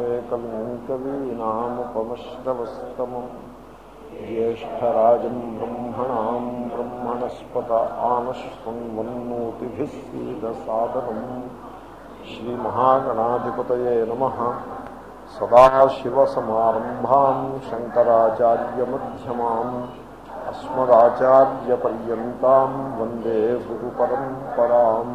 वन्दे कविम् कवीनामुपमश्रवस्तमम् ज्येष्ठराजम् ब्रह्मणाम् ब्रह्मणस्पत आनश्वन्वन्नोतिभिः सीदसादरम् श्रीमहागणाधिपतये नमः सदाशिवसमारम्भाम् शङ्कराचार्यमध्यमाम् अस्मदाचार्यपर्यन्ताम् वन्दे गुरुपरम्पराम्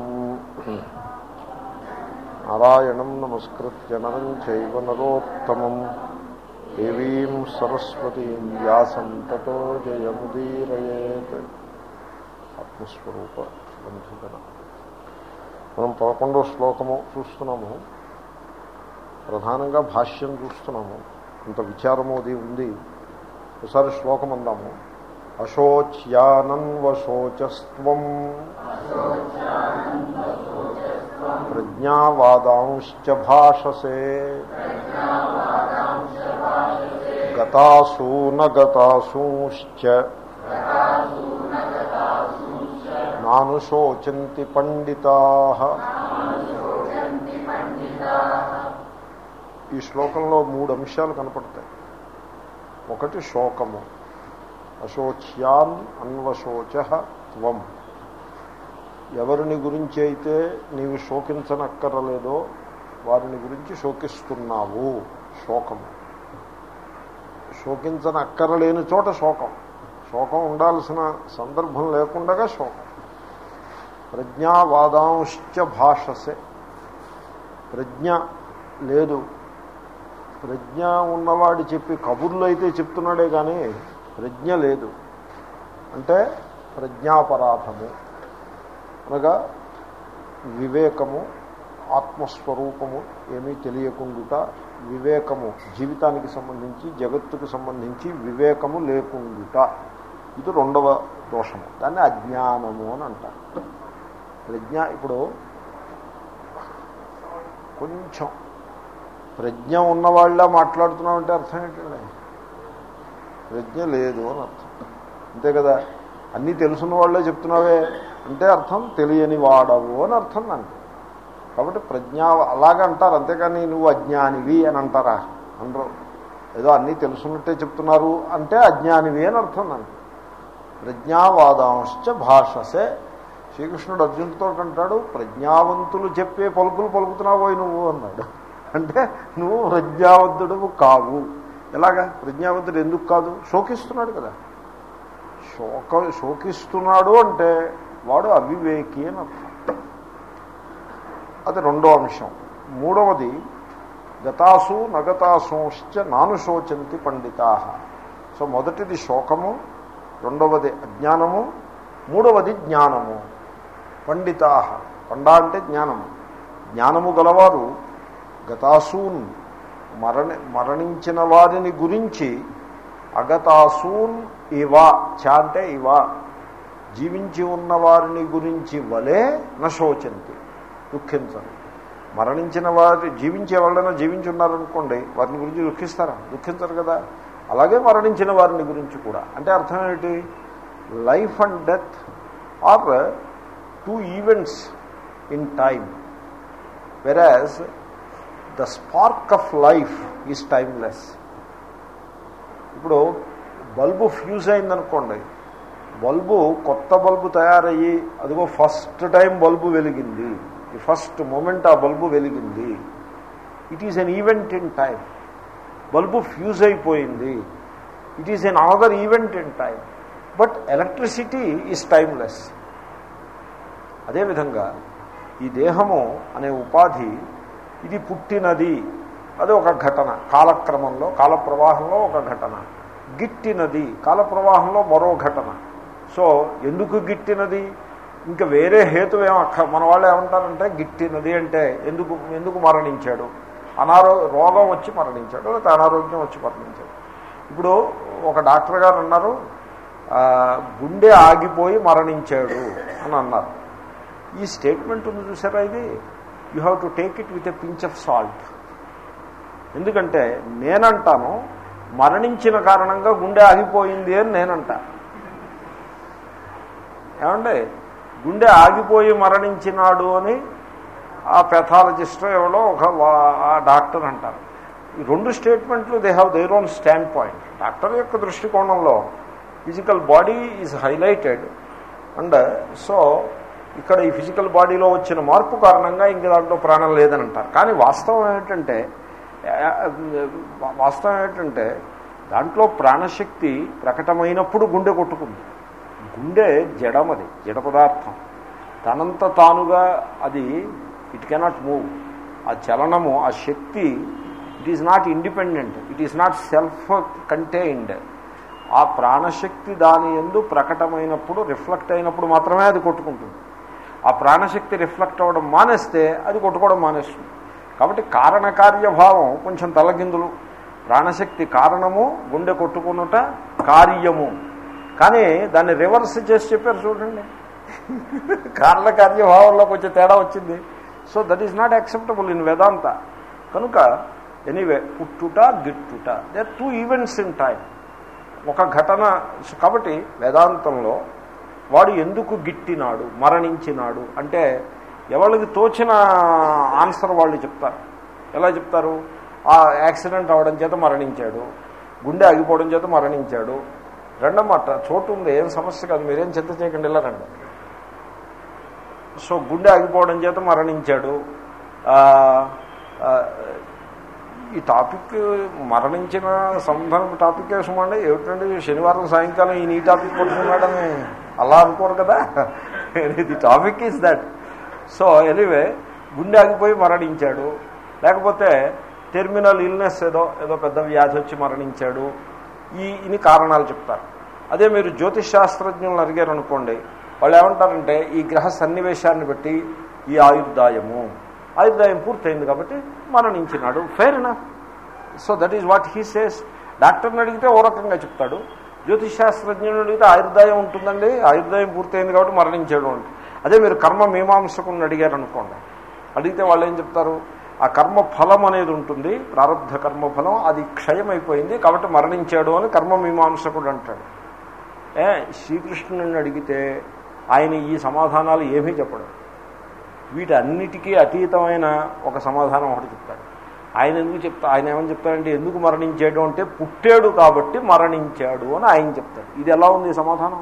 నారాయణం నమస్కృత్య నరం చైవ నరోత్తమం దేవీం సరస్వతీం వ్యాసం తతో జయముదీరయేత్ ఆత్మస్వరూప బంధుగణ మనం పదకొండో శ్లోకము చూస్తున్నాము ప్రధానంగా భాష్యం చూస్తున్నాము ఇంత విచారము అది ఉంది ఒకసారి శ్లోకం అందాము అశోచ్యానన్వశోచస్వం ప్రజ్ఞావాదాంశ్చ భాషసే గతాసూ నగతాసూశ్చ నానుశోచంతి పండితా ఈ శ్లోకంలో మూడు అంశాలు కనపడతాయి ఒకటి శోకము అశోచ్యాన్ అన్వశోచ త్వం ఎవరిని గురించి అయితే నీవు శోకించనక్కరలేదో వారిని గురించి శోకిస్తున్నావు శోకము శోకించనక్కరలేని చోట శోకం శోకం ఉండాల్సిన సందర్భం లేకుండా శోకం ప్రజ్ఞావాదాంశ్చ భాషసే ప్రజ్ఞ లేదు ప్రజ్ఞ ఉన్నవాడు చెప్పి కబుర్లు అయితే చెప్తున్నాడే కానీ ప్రజ్ఞ లేదు అంటే ప్రజ్ఞాపరాధము అనగా వివేకము ఆత్మస్వరూపము ఏమీ తెలియకుండుట వివేకము జీవితానికి సంబంధించి జగత్తుకు సంబంధించి వివేకము లేకుండుట ఇది రెండవ దోషము దాన్ని అజ్ఞానము అని అంటారు ప్రజ్ఞ ఇప్పుడు కొంచెం ప్రజ్ఞ ఉన్నవాళ్ళ మాట్లాడుతున్నామంటే అర్థం ఏంటండి ప్రజ్ఞ లేదు అని అర్థం అంతే కదా అన్నీ తెలుసున్న వాళ్ళే చెప్తున్నావే అంటే అర్థం తెలియని వాడవు అని అర్థం నాకు కాబట్టి ప్రజ్ఞ అలాగే అంటారు అంతేకాని నువ్వు అజ్ఞానివి అని అంటారా అనరు ఏదో అన్నీ తెలుసున్నట్టే చెప్తున్నారు అంటే అజ్ఞానివి అని అర్థం నాకు ప్రజ్ఞావాదాంశ్చ భాషసే శ్రీకృష్ణుడు అర్జునుడితో అంటాడు ప్రజ్ఞావంతులు చెప్పే పలుకులు పలుకుతున్నావోయ్ నువ్వు అన్నాడు అంటే నువ్వు ప్రజ్ఞావంతుడు కావు ఎలాగా ప్రజ్ఞావంతుడు ఎందుకు కాదు శోకిస్తున్నాడు కదా శోక శోకిస్తున్నాడు అంటే వాడు అవివేకి అని అర్థం అది రెండో అంశం మూడవది గతాసు నగతాసుశ్చ నాను శోచంతి పండితా సో మొదటిది శోకము రెండవది అజ్ఞానము మూడవది జ్ఞానము పండితా పండ అంటే జ్ఞానము జ్ఞానము గలవారు గతాసూన్ మరణి మరణించిన వారిని గురించి అగతాసూన్ ఇవా చ అంటే ఇవా జీవించి ఉన్న వారిని గురించి వలే నశోచంతి దుఃఖించరు మరణించిన వారి జీవించే వాళ్ళైనా జీవించి ఉన్నారనుకోండి వారిని గురించి దుఃఖిస్తారా దుఃఖించరు కదా అలాగే మరణించిన వారిని గురించి కూడా అంటే అర్థం ఏమిటి life and death are two events in time whereas the spark of life is timeless ఇప్పుడు బల్బు ఫ్యూజ్ అయిందనుకోండి బల్బు కొత్త బల్బు తయారయ్యి అదిగో ఫస్ట్ టైం బల్బు వెలిగింది ది ఫస్ట్ మూమెంట్ ఆ బల్బు వెలిగింది it is an event in time bulb fuse అయిపోయింది it is an another event in time but electricity is timeless అదేవిధంగా ఈ దేహము అనే ఉపాధి ఇది పుట్టినది అది ఒక ఘటన కాలక్రమంలో కాల ప్రవాహంలో ఒక ఘటన గిట్టినది కాల ప్రవాహంలో మరో ఘటన సో ఎందుకు గిట్టినది ఇంకా వేరే హేతు ఏం అక్క మన వాళ్ళు ఏమంటారంటే గిట్టినది అంటే ఎందుకు ఎందుకు మరణించాడు అనారో రోగం వచ్చి మరణించాడు లేకపోతే అనారోగ్యం వచ్చి మరణించాడు ఇప్పుడు ఒక డాక్టర్ గారు అన్నారు గుండె ఆగిపోయి మరణించాడు అని అన్నారు ఈ స్టేట్మెంట్ ఉంది చూసారా ఇది you have to take it with a pinch of salt ఎందుకంటే నేనంటాను మరణించిన కారణంగా గుండె ఆగిపోయింది అని నేనంట ఏమండి గుండె ఆగిపోయి మరణించినాడు అని ఆ పెథాలజిస్ట్ ఎవడో ఒక వా- ఆ డాక్టర్ అంటారు ఈ రెండు స్టేట్మెంట్లు they have their own standpoint doctor యొక్క దృష్టికోణంలో physical body is highlighted and so ఇక్కడ ఈ ఫిజికల్ బాడీలో వచ్చిన మార్పు కారణంగా ఇంక దాంట్లో ప్రాణం లేదని అంటారు కానీ వాస్తవం ఏమిటంటే ఆ, వాస్తవం ఏమిటంటే దాంట్లో ప్రాణశక్తి ప్రకటమైనప్పుడు గుండె కొట్టుకుంది గుండె జడం అది జడ పదార్థం తనంత తానుగా అది ఇట్ కెనాట్ మూవ్ ఆ చలనము ఆ శక్తి it is not independent it is not self contained ఆ ప్రాణశక్తి దాని ఎందు ప్రకటమైనప్పుడు రిఫ్లెక్ట్ అయినప్పుడు మాత్రమే అది కొట్టుకుంటుంది ఆ ప్రాణశక్తి రిఫ్లెక్ట్ అవ్వడం మానేస్తే అది కొట్టుకోవడం మానేస్తుంది కాబట్టి కారణకార్యభావం కొంచెం తలగిందులు ప్రాణశక్తి కారణము గుండె కొట్టుకునుట కార్యము కానీ దాన్ని రివర్స్ చేసి చెప్పారు చూడండి కారణకార్యభావంలో కొంచెం తేడా వచ్చింది so that is not acceptable in Vedanta కనుక ఎనీవే పుట్టుట గిట్టుట they two events in time ఒక ఘటన కాబట్టి వేదాంతంలో వాడు ఎందుకు గిట్టినాడు మరణించినాడు అంటే ఎవరికి తోచిన ఆన్సర్ వాళ్ళు చెప్తారు ఎలా చెప్తారు ఆ యాక్సిడెంట్ అవడం చేత మరణించాడు గుండె ఆగిపోవడం చేత మరణించాడు రెండన్నమాట చోటు ఉంది ఏం సమస్య కాదు మీరేం చింత చేయకండి ఇలా రండి సో గుండె ఆగిపోవడం చేత మరణించాడు ఆ, ఆ, ఈ టాపిక్ మరణించిన సంబంధం టాపిక్ సుమండి ఏమిటండి శనివారం సాయంకాలం ఈ నీ టాపిక్ పట్టుకున్నాడని అలా అనుకోరు కదా the topic is that so anyway గుండె ఆగిపోయి మరణించాడు లేకపోతే టెర్మినల్ ఇల్నెస్ ఏదో ఏదో పెద్ద వ్యాధి వచ్చి మరణించాడు ఈ ఇన్ని కారణాలు చెప్తారు అదే మీరు జ్యోతిష్ శాస్త్రజ్ఞులను అడిగారు అనుకోండి వాళ్ళు ఏమంటారంటే ఈ గ్రహ సన్నివేశాన్ని బట్టి ఈ ఆయుర్దాయము ఆయుర్దాయం పూర్తయింది కాబట్టి మరణించినాడు fair enough so that is what he says డాక్టర్ని అడిగితే ఓ రకంగా చెప్తాడు జ్యోతిష్ శాస్త్రజ్ఞుని అడిగితే ఆయుర్దాయం ఉంటుందండి ఆయుర్దాయం పూర్తయింది కాబట్టి మరణించాడు అంటే అదే మీరు కర్మ మీమాంసకుని అడిగారు అనుకోండి అడిగితే వాళ్ళు ఏం చెప్తారు ఆ కర్మ ఫలం అనేది ఉంటుంది ప్రారంధ కర్మ ఫలం అది క్షయమైపోయింది కాబట్టి మరణించాడు అని కర్మ మీమాంసకుడు అంటాడు ఏ శ్రీకృష్ణుని అడిగితే ఆయన ఈ సమాధానాలు ఏమీ చెప్పడు వీటన్నిటికీ అతీతమైన ఒక సమాధానం ఒకటి చెప్తాడు ఆయన ఎందుకు చెప్తా ఆయన ఏమని చెప్తాడంటే ఎందుకు మరణించాడు అంటే పుట్టాడు కాబట్టి మరణించాడు అని ఆయన చెప్తాడు ఇది ఎలా ఉంది ఈ సమాధానం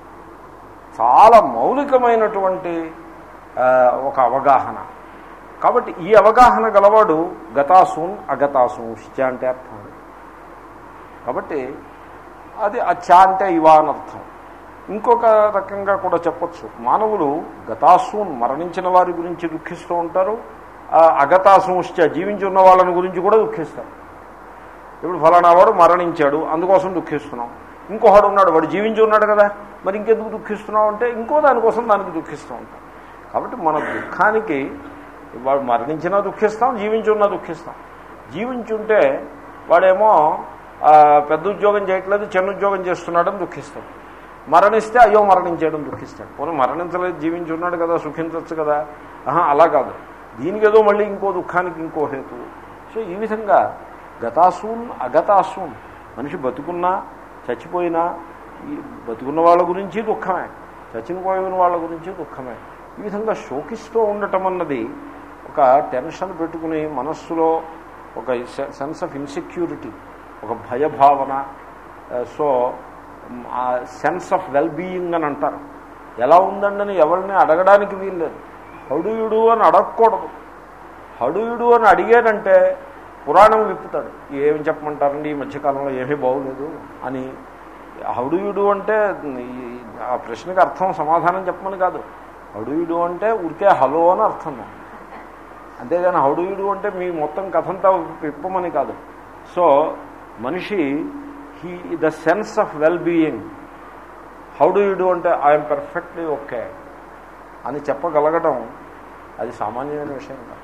చాలా మౌలికమైనటువంటి ఆ, ఒక అవగాహన కాబట్టి ఈ అవగాహన గలవాడు గతాసూన్ అగతాసూంశ్చ అంటే అర్థం అది. కాబట్టి అది అచ్చ అంటే ఇవా అని అర్థం ఇంకొక రకంగా కూడా చెప్పొచ్చు మానవులు గతాసూన్ మరణించిన వారి గురించి దుఃఖిస్తూ ఉంటారు ఆ అగతాసూంశ్చ జీవించి ఉన్న వాళ్ళని గురించి కూడా దుఃఖిస్తారు ఇప్పుడు ఫలానా వాడు మరణించాడు అందుకోసం దుఃఖిస్తున్నాం ఇంకోవాడు ఉన్నాడు వాడు జీవించి ఉన్నాడు కదా మరి ఇంకెందుకు దుఃఖిస్తున్నావు అంటే ఇంకో దానికోసం దానికి దుఃఖిస్తూ ఉంటాం కాబట్టి మన దుఃఖానికి వాడు మరణించినా దుఃఖిస్తాం జీవించి ఉన్నా దుఃఖిస్తాం జీవించి ఉంటే వాడేమో ఆ, పెద్ద ఉద్యోగం చేయట్లేదు చిన్న ఉద్యోగం చేస్తున్నాడని దుఃఖిస్తాం మరణిస్తే అయ్యో మరణించేయడం దుఃఖిస్తాడు పోనీ మరణించలేదు జీవించి ఉన్నాడు కదా సుఖించవచ్చు కదా ఆహా అలా కాదు దీనికి ఏదో మళ్ళీ ఇంకో దుఃఖానికి ఇంకో హేతు సో ఈ విధంగా గతాసూన్ అగతాసూన్ మనిషి బతుకున్నా చచ్చిపోయినా ఈ బతుకున్న వాళ్ళ గురించి దుఃఖమే చచ్చిపోయిన వాళ్ళ గురించి దుఃఖమే ఈ విధంగా శోకిస్తూ ఉండటం అన్నది ఒక టెన్షన్ పెట్టుకుని మనస్సులో ఒక సెన్స్ ఆఫ్ ఇన్సెక్యూరిటీ ఒక భయభావన సో ఆ సెన్స్ ఆఫ్ వెల్ బీయింగ్ అని అంటారు ఎలా ఉందండి ఎవరిని అడగడానికి వీల్లేదు హడుయుడు అని అడగకూడదు హడుయుడు అని అడిగాడంటే పురాణం విప్పుతాడు ఏమి చెప్పమంటారండి ఈ మధ్యకాలంలో ఏమీ బాగోలేదు అని హౌడుయుడు అంటే ఈ- ఆ ప్రశ్నకి అర్థం సమాధానం చెప్పమని కాదు హౌడుయుడు అంటే ఉరికే హలో అని అర్థం దానికి. అంతేగాని హౌడుయుడు అంటే మీ మొత్తం కథంతా విప్పమని కాదు సో మనిషి he the sense of well being how do you do అంటే ఐఎమ్ పర్ఫెక్ట్లీ ఓకే అని చెప్పగలగడం అది సామాన్యమైన విషయం కాదు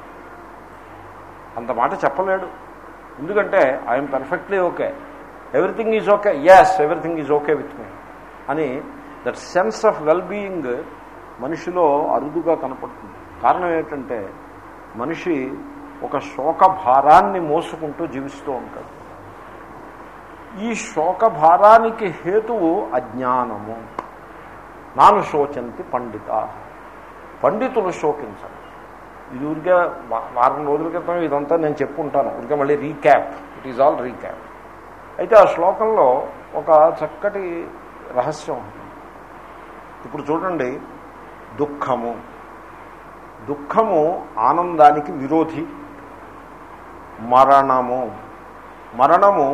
అంత మాట చెప్పలేడు ఎందుకంటే I'm perfectly okay everything is okay yes everything is okay with me అని that sense of well being మనిషిలో అరుదుగా కనపడుతుంది కారణం ఏంటంటే మనిషి ఒక శోక భారాన్ని మోసుకుంటూ జీవిస్తూ ఉంటాడు ఈ శోక భారానికి హేతువు అజ్ఞానము నాను శోచంతి పండిత పండితులు శోకించరు ఇది ఊరికే వా- వారం రోజుల క్రితం ఇదంతా నేను చెప్పుంటాను ఊరికే మళ్ళీ recap it is all recap అయితే ఆ శ్లోకంలో ఒక చక్కటి రహస్యం ఉంది ఇప్పుడు చూడండి దుఃఖము దుఃఖము ఆనందానికి విరోధి మరణము మరణము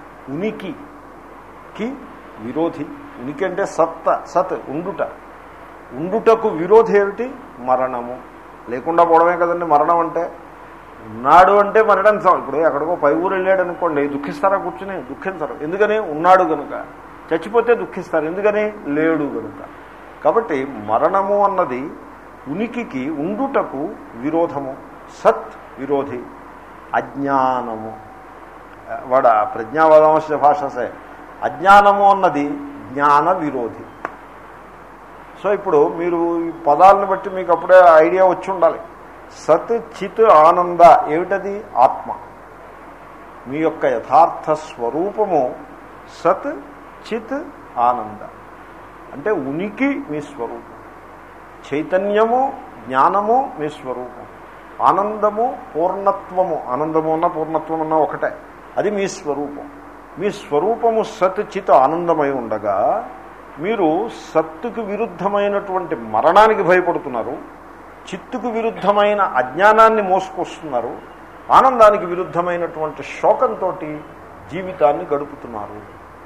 ఉనికికి విరోధి ఉనికి అంటే సత్త సత్ ఉండుట ఉండుటకు విరోధి ఏమిటి మరణము లేకుండా పోవడమే కదండి మరణం అంటే ఉన్నాడు అంటే మరణించాం ఇప్పుడు ఎక్కడికో పై ఊరు వెళ్ళాడు అనుకోండి దుఃఖిస్తారా కూర్చుని దుఃఖించరు ఎందుకని ఉన్నాడు కనుక చచ్చిపోతే దుఃఖిస్తారు ఎందుకని లేడు కనుక కాబట్టి మరణము అన్నది ఉనికికి ఉండుటకు విరోధము సత్ విరోధి అజ్ఞానము వాడ ప్రజ్ఞావదాంశ భాషసే అజ్ఞానము అన్నది జ్ఞాన విరోధి సో ఇప్పుడు మీరు ఈ పదాలను బట్టి మీకు అప్పుడే ఐడియా వచ్చి ఉండాలి సత్ చిత్ ఆనంద ఏమిటది ఆత్మ మీ యొక్క యథార్థ స్వరూపము సత్ చిత్ ఆనంద అంటే ఉనికి మీ స్వరూపం చైతన్యము జ్ఞానము మీ స్వరూపం ఆనందము పూర్ణత్వము ఆనందము అన్న పూర్ణత్వం అన్న ఒకటే అది మీ స్వరూపం మీ స్వరూపము సత్ చిత్ ఆనందమై ఉండగా మీరు సత్తుకు విరుద్ధమైనటువంటి మరణానికి భయపడుతున్నారు చిత్తుకు విరుద్ధమైన అజ్ఞానాన్ని మోసుకొస్తున్నారు ఆనందానికి విరుద్ధమైనటువంటి శోకంతో జీవితాన్ని గడుపుతున్నారు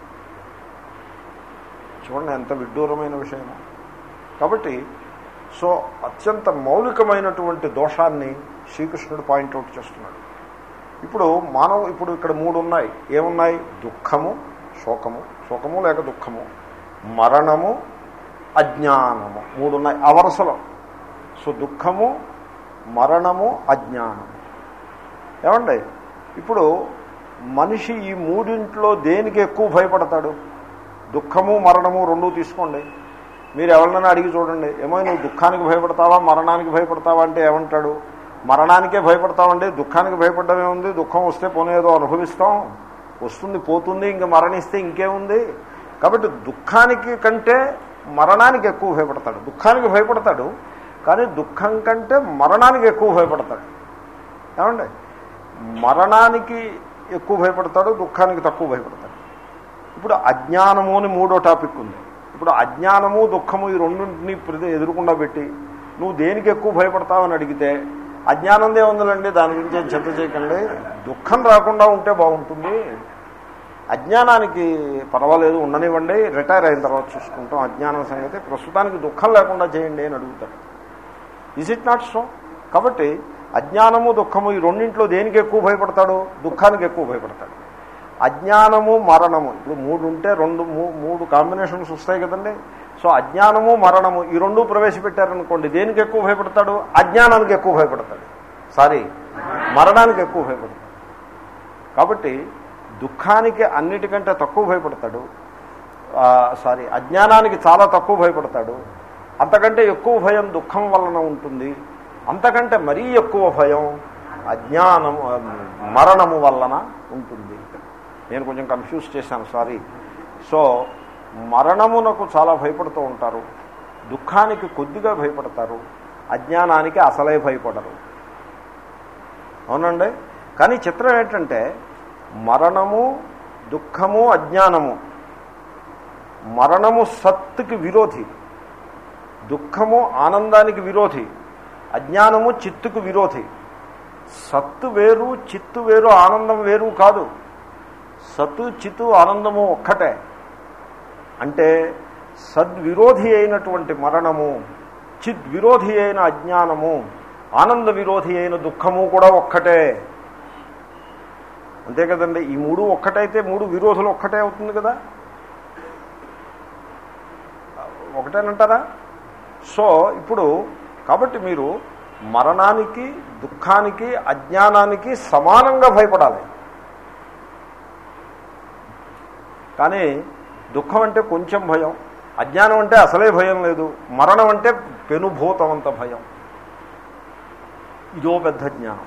చూడండి ఎంత విడ్డూరమైన విషయం కాబట్టి సో అత్యంత మౌలికమైనటువంటి దోషాన్ని శ్రీకృష్ణుడు పాయింట్అవుట్ చేస్తున్నాడు ఇప్పుడు మానవ ఇప్పుడు ఇక్కడ మూడు ఉన్నాయి ఏమున్నాయి దుఃఖము శోకము శోకము లేక దుఃఖము మరణము అజ్ఞానము మూడు ఉన్నాయి ఆ వరుసలో సో దుఃఖము మరణము అజ్ఞానము ఏమండి ఇప్పుడు మనిషి ఈ మూడింట్లో దేనికి ఎక్కువ భయపడతాడు దుఃఖము మరణము రెండూ తీసుకోండి మీరు ఎవరినైనా అడిగి చూడండి ఏమో నువ్వు దుఃఖానికి భయపడతావా మరణానికి భయపడతావా అంటే ఏమంటాడు మరణానికే భయపడతామండి దుఃఖానికి భయపడమే ఉంది దుఃఖం వస్తే పోనేదో అనుభవిస్తాం వస్తుంది పోతుంది ఇంక మరణిస్తే ఇంకేముంది కాబట్టి దుఃఖానికి కంటే మరణానికి ఎక్కువ భయపడతాడు దుఃఖానికి భయపడతాడు కానీ దుఃఖం కంటే మరణానికి ఎక్కువ భయపడతాడు ఏమండి మరణానికి ఎక్కువ భయపడతాడు దుఃఖానికి తక్కువ భయపడతాడు ఇప్పుడు అజ్ఞానము అని మూడో టాపిక్ ఉంది ఇప్పుడు అజ్ఞానము దుఃఖము ఈ రెండింటిని ప్రతి ఎదురుకుండా పెట్టి నువ్వు దేనికి ఎక్కువ భయపడతావని అడిగితే అజ్ఞానందే ఉందండి దాని గురించి ఏం చింత చేయకండి దుఃఖం రాకుండా ఉంటే బాగుంటుంది అజ్ఞానానికి పర్వాలేదు ఉండనివ్వండి రిటైర్ అయిన తర్వాత చూసుకుంటాం అజ్ఞానం సంగతి ప్రస్తుతానికి దుఃఖం లేకుండా చేయండి అని అడుగుతాడు ఈజ్ ఇట్ నాట్ సో కాబట్టి అజ్ఞానము దుఃఖము ఈ రెండింట్లో దేనికి ఎక్కువ భయపడతాడు దుఃఖానికి ఎక్కువ భయపడతాడు అజ్ఞానము మరణము ఇప్పుడు మూడు ఉంటే రెండు మూ- మూడు కాంబినేషన్స్ వస్తాయి కదండి సో అజ్ఞానము మరణము ఈ రెండు ప్రవేశపెట్టారనుకోండి దేనికి ఎక్కువ భయపడతాడు అజ్ఞానానికి ఎక్కువ భయపడతాడు సారీ మరణానికి ఎక్కువ భయపడతాడు కాబట్టి దుఃఖానికి అన్నిటికంటే తక్కువ భయపడతాడు ఆ, సారీ అజ్ఞానానికి చాలా తక్కువ భయపడతాడు అంతకంటే ఎక్కువ భయం దుఃఖం వలన ఉంటుంది అంతకంటే మరీ ఎక్కువ భయం అజ్ఞానము ఆ, మరణము వలన ఉంటుంది నేను కొంచెం కన్ఫ్యూజ్ చేశాను సారీ సో మరణమునకు చాలా భయపడుతూ ఉంటారు దుఃఖానికి కొద్దిగా భయపడతారు అజ్ఞానానికి అసలే భయపడరు అవునండి కానీ చిత్రం ఏంటంటే మరణము దుఃఖము అజ్ఞానము మరణము సత్తుకి విరోధి దుఃఖము ఆనందానికి విరోధి అజ్ఞానము చిత్తుకు విరోధి సత్తు వేరు చిత్తు వేరు ఆనందం వేరు కాదు సత్తు చిత్తు ఆనందము ఒక్కటే అంటే సద్విరోధి అయినటువంటి మరణము చిద్విరోధి అయిన అజ్ఞానము ఆనంద విరోధి అయిన దుఃఖము కూడా ఒక్కటే అంతే కదండి ఈ మూడు ఒక్కటైతే మూడు విరోధులు ఒక్కటే అవుతుంది కదా ఒకటేనంటారా సో ఇప్పుడు కాబట్టి మీరు మరణానికి దుఃఖానికి అజ్ఞానానికి సమానంగా భయపడాలి కానీ దుఃఖం అంటే కొంచెం భయం అజ్ఞానం అంటే అసలే భయం లేదు మరణం అంటే పెనుభూతమంత భయం ఇదో పెద్ద జ్ఞానం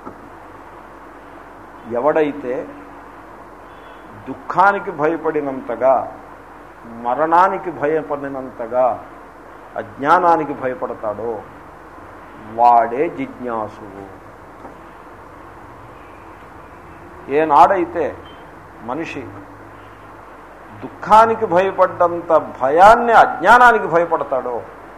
ఎవడైతే దుఃఖానికి భయపడినంతగా మరణానికి భయపడినంతగా అజ్ఞానానికి భయపడతాడో వాడే జిజ్ఞాసువు ఏనాడైతే మనిషి దుఃఖానికి భయపడ్డంత భయాన్ని అజ్ఞానానికి భయపడతాడో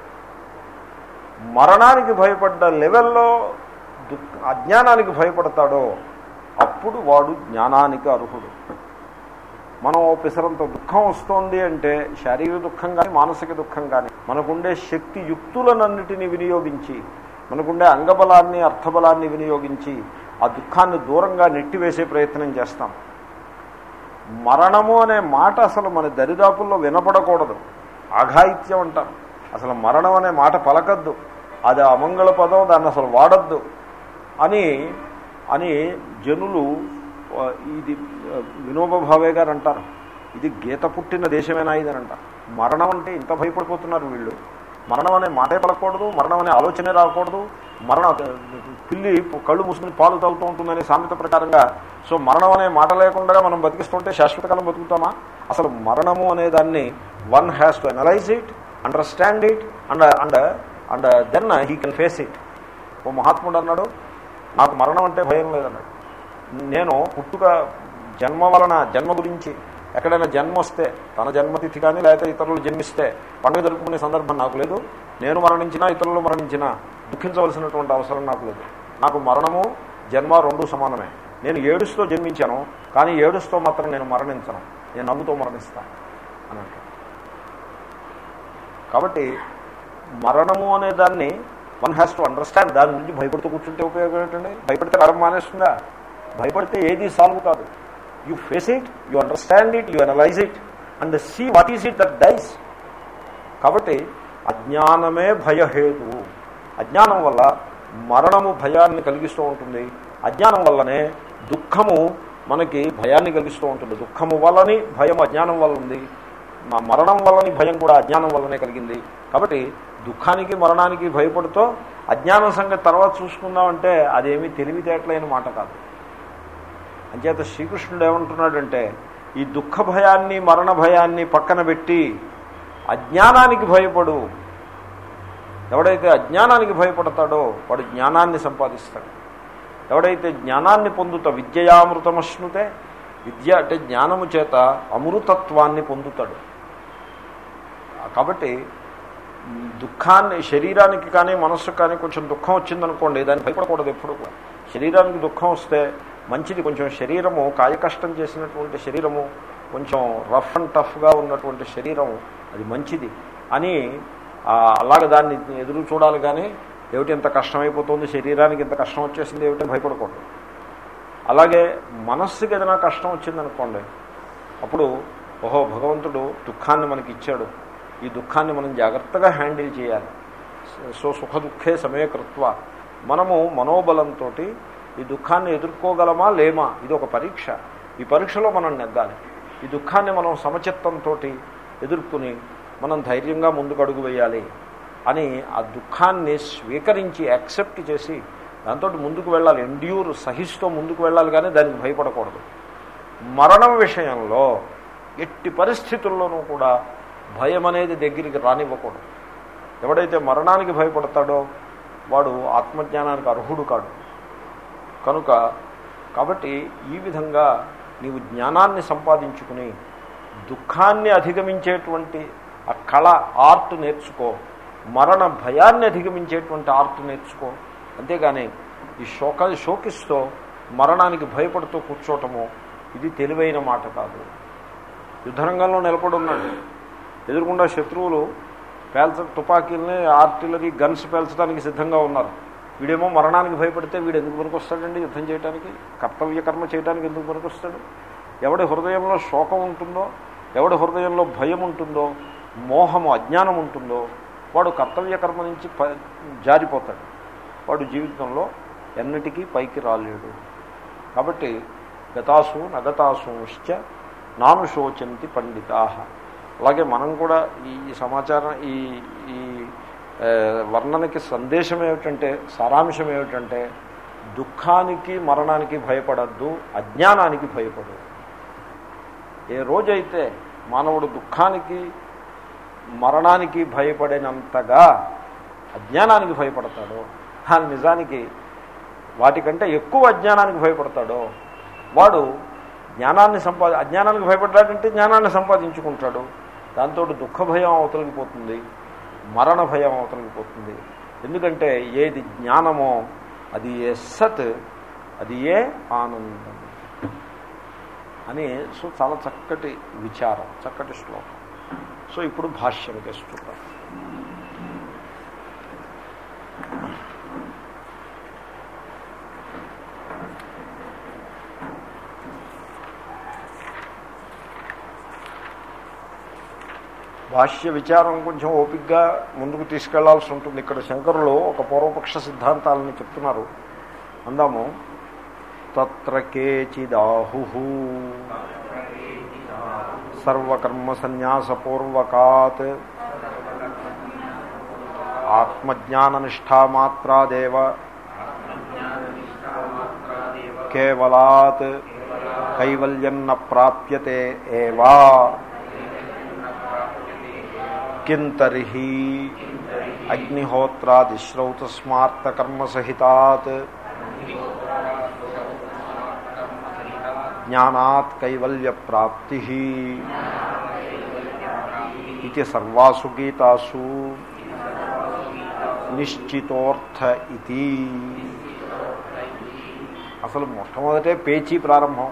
మరణానికి భయపడ్డ లెవెల్లో దుఃఖ అజ్ఞానానికి భయపడతాడో అప్పుడు వాడు జ్ఞానానికి అర్హుడు మనం ఓ పిసరంత దుఃఖం వస్తోంది అంటే శారీరక దుఃఖం కానీ మానసిక దుఃఖం కానీ మనకుండే శక్తి యుక్తులనన్నిటినీ వినియోగించి మనకుండే అంగబలాన్ని అర్థబలాన్ని వినియోగించి ఆ దుఃఖాన్ని దూరంగా నెట్టివేసే ప్రయత్నం చేస్తాం మరణము అనే మాట అసలు మన దరిదాపుల్లో వినపడకూడదు ఆఘాయిత్యం అంటాం అసలు మరణం అనే మాట పలకద్దు అది అమంగళ పదం దాన్ని అసలు వాడద్దు అని అని జనులు ఆ, ఇది ఆ, వినోబ భావే గారు అంటారు ఇది గీత పుట్టిన దేశమేనా ఇది అని అంటారు మరణం అంటే ఇంత భయపడిపోతున్నారు వీళ్ళు మరణం అనే మాటే పలకూడదు మరణం అనే ఆలోచనే రాకూడదు మరణ పిల్లి కళ్ళు మూసుకుని పాలు తాగుతూ ఉంటుందనే సామెత ప్రకారంగా సో మరణం అనే మాట లేకుండా మనం బతికిస్తుంటే శాశ్వత కాలం బతుకుతామా అసలు మరణము అనే దాన్ని one has to analyse it understand it and and and then he can face it ఓ మహాత్ముడు అన్నాడు నాకు మరణం అంటే భయం లేదన్నాడు నేను పుట్టుక జన్మ వలన జన్మ గురించి ఎక్కడైనా జన్మ వస్తే తన జన్మతిథి కానీ లేకపోతే ఇతరులు జన్మిస్తే పండుగ జరుపుకునే సందర్భం నాకు లేదు నేను మరణించినా ఇతరులు మరణించినా దుఃఖించవలసినటువంటి అవసరం నాకు లేదు నాకు మరణము జన్మ రెండు సమానమే నేను ఏడుస్తూ జన్మించాను కానీ ఏడుస్తూ మాత్రం నేను మరణించను నేను నవ్వుతూ మరణిస్తాను అని అంటాడు కాబట్టి మరణము అనే దాన్ని వన్ హ్యాస్ టు అండర్స్టాండ్ దాని గురించి భయపడుతూ కూర్చుంటే ఉపయోగం ఏంటండి భయపడితే నరం మానేస్తుందా భయపడితే ఏది సాల్వ్ కాదు you face it you understand it you analyse it and see what is it that dies కాబట్టి అజ్ఞానమే భయహేతువు అజ్ఞానం వల్ల మరణము భయాన్ని కలిగిస్తూ ఉంటుంది అజ్ఞానం వల్లనే దుఃఖము మనకి భయాన్ని కలిగిస్తూ ఉంటుంది దుఃఖము వల్లని భయం అజ్ఞానం వల్ల ఉంది మ- మరణం వల్లని భయం కూడా అజ్ఞానం వల్లనే కలిగింది కాబట్టి దుఃఖానికి మరణానికి భయపడుతూ అజ్ఞానం సంగతి తర్వాత చూసుకుందామంటే అదేమీ తెలివితేటలైన మాట కాదు అంచేత శ్రీకృష్ణుడు ఏమంటున్నాడంటే ఈ దుఃఖ భయాన్ని మరణ భయాన్ని పక్కన పెట్టి అజ్ఞానానికి భయపడు ఎవడైతే అజ్ఞానానికి భయపడతాడో వాడు జ్ఞానాన్ని సంపాదిస్తాడు ఎవడైతే జ్ఞానాన్ని పొందుతా విద్యయామృతమశ్నుతే విద్య అంటే జ్ఞానము చేత అమృతత్వాన్ని పొందుతాడు కాబట్టి మ్, దుఃఖాన్ని శరీరానికి కానీ మనస్సుకు కానీ కొంచెం దుఃఖం వచ్చిందనుకోండి దాన్ని భయపడకూడదు ఎప్పుడు కూడా శరీరానికి దుఃఖం వస్తే మంచిది కొంచెం శరీరము కాయకష్టం చేసినటువంటి శరీరము కొంచెం రఫ్ అండ్ టఫ్గా ఉన్నటువంటి శరీరం అది మంచిది అని ఆ, అలాగ దాన్ని ఎదురు చూడాలి కానీ ఏమిటి ఇంత కష్టమైపోతుంది శరీరానికి ఇంత కష్టం వచ్చేసింది ఏమిటి భయపడకూడదు అలాగే మనస్సుకి ఏదైనా కష్టం వచ్చిందనుకోండి అప్పుడు ఓహో భగవంతుడు దుఃఖాన్ని మనకి ఇచ్చాడు ఈ దుఃఖాన్ని మనం జాగ్రత్తగా హ్యాండిల్ చేయాలి సో సుఖ దుఃఖే సమయకృత్వ మనము మనోబలంతో ఈ దుఃఖాన్ని ఎదుర్కోగలమా లేమా ఇది ఒక పరీక్ష ఈ పరీక్షలో మనం నెగ్గాలి ఈ దుఃఖాన్ని మనం సమచిత్తంతో ఎదుర్కొని మనం ధైర్యంగా ముందుకు అడుగు వేయాలి అని ఆ దుఃఖాన్ని స్వీకరించి యాక్సెప్ట్ చేసి దాంతో ముందుకు వెళ్ళాలి ఎండ్యూర్ సహిస్తూ ముందుకు వెళ్ళాలి కానీ దానికి భయపడకూడదు మరణం విషయంలో ఎట్టి పరిస్థితుల్లోనూ కూడా భయం అనేది దగ్గరికి రానివ్వకూడదు ఎవడైతే మరణానికి భయపడతాడో వాడు ఆత్మజ్ఞానానికి అర్హుడు కాడు కనుక కాబట్టి ఈ విధంగా నీవు జ్ఞానాన్ని సంపాదించుకుని దుఃఖాన్ని అధిగమించేటువంటి ఆ కళ ఆర్ట్ నేర్చుకో మరణ భయాన్ని అధిగమించేటువంటి ఆర్ట్ నేర్చుకో అంతేగాని ఈ శోక శోకిస్తూ మరణానికి భయపడుతూ కూర్చోవటము ఇది తెలివైన మాట కాదు యుద్ధరంగంలో నిలబడి ఉన్నాడు ఎదురుకుండా శత్రువులు పేల్చ తుపాకీల్ని ఆర్టిలరీ గన్స్ పేల్చడానికి సిద్ధంగా ఉన్నారు వీడేమో మరణానికి భయపడితే వీడు ఎందుకు పనికొస్తాడండి యుద్ధం చేయడానికి కర్తవ్య కర్మ చేయడానికి ఎందుకు పనికొస్తాడు ఎవడి హృదయంలో శోకం ఉంటుందో ఎవడి హృదయంలో భయం ఉంటుందో మోహము అజ్ఞానం ఉంటుందో వాడు కర్తవ్య కర్మ నుంచి ప జారిపోతాడు వాడు జీవితంలో ఎన్నిటికీ పైకి రాలేడు కాబట్టి గతాసు నగతాసుశ్చ నాను శోచంతి పండితా అలాగే మనం కూడా ఈ సమాచారం ఈ ఈ ఆ, వర్ణనకి సందేశం ఏమిటంటే సారాంశం ఏమిటంటే దుఃఖానికి మరణానికి భయపడద్దు అజ్ఞానానికి భయపడు ఏ రోజైతే మానవుడు దుఃఖానికి మరణానికి భయపడినంతగా అజ్ఞానానికి భయపడతాడో ఆ నిజానికి వాటికంటే ఎక్కువ అజ్ఞానానికి భయపడతాడో వాడు జ్ఞానాన్ని సంపాది అజ్ఞానానికి భయపడ్డాడంటే జ్ఞానాన్ని సంపాదించుకుంటాడు దాంతో దుఃఖ భయం అవతలిగిపోతుంది మరణ భయం అవతలిగిపోతుంది ఎందుకంటే ఏది జ్ఞానమో అది ఏ సత్ అది ఏ ఆనందం అని సో చాలా చక్కటి విచారం చక్కటి శ్లోకం సో ఇప్పుడు భాష్యం చేస్తుంటాం భాష్య విచారం కొంచెం ఓపిక్గా ముందుకు తీసుకెళ్లాల్సి ఉంటుంది ఇక్కడ శంకరులు ఒక పూర్వపక్ష సిద్ధాంతాలని చెప్తున్నారు అందాము తత్ర కేచిదాహు సర్వకర్మ సన్యాసపూర్వకాత్ ఆత్మజ్ఞాననిష్టామాత్రాదేవ కేవలాత్ కైవల్యన్న ప్రాప్యతే ఏవా కింతర్హి అగ్నిహోత్రాదిశ్రౌతస్మార్తకర్మసహితాత్ జ్ఞానాత్ కైవల్య ప్రాప్తి ఇది సర్వాసు గీతాసు నిశ్చితోర్థ ఇది అసలు మొట్టమొదటే పేచీ ప్రారంభం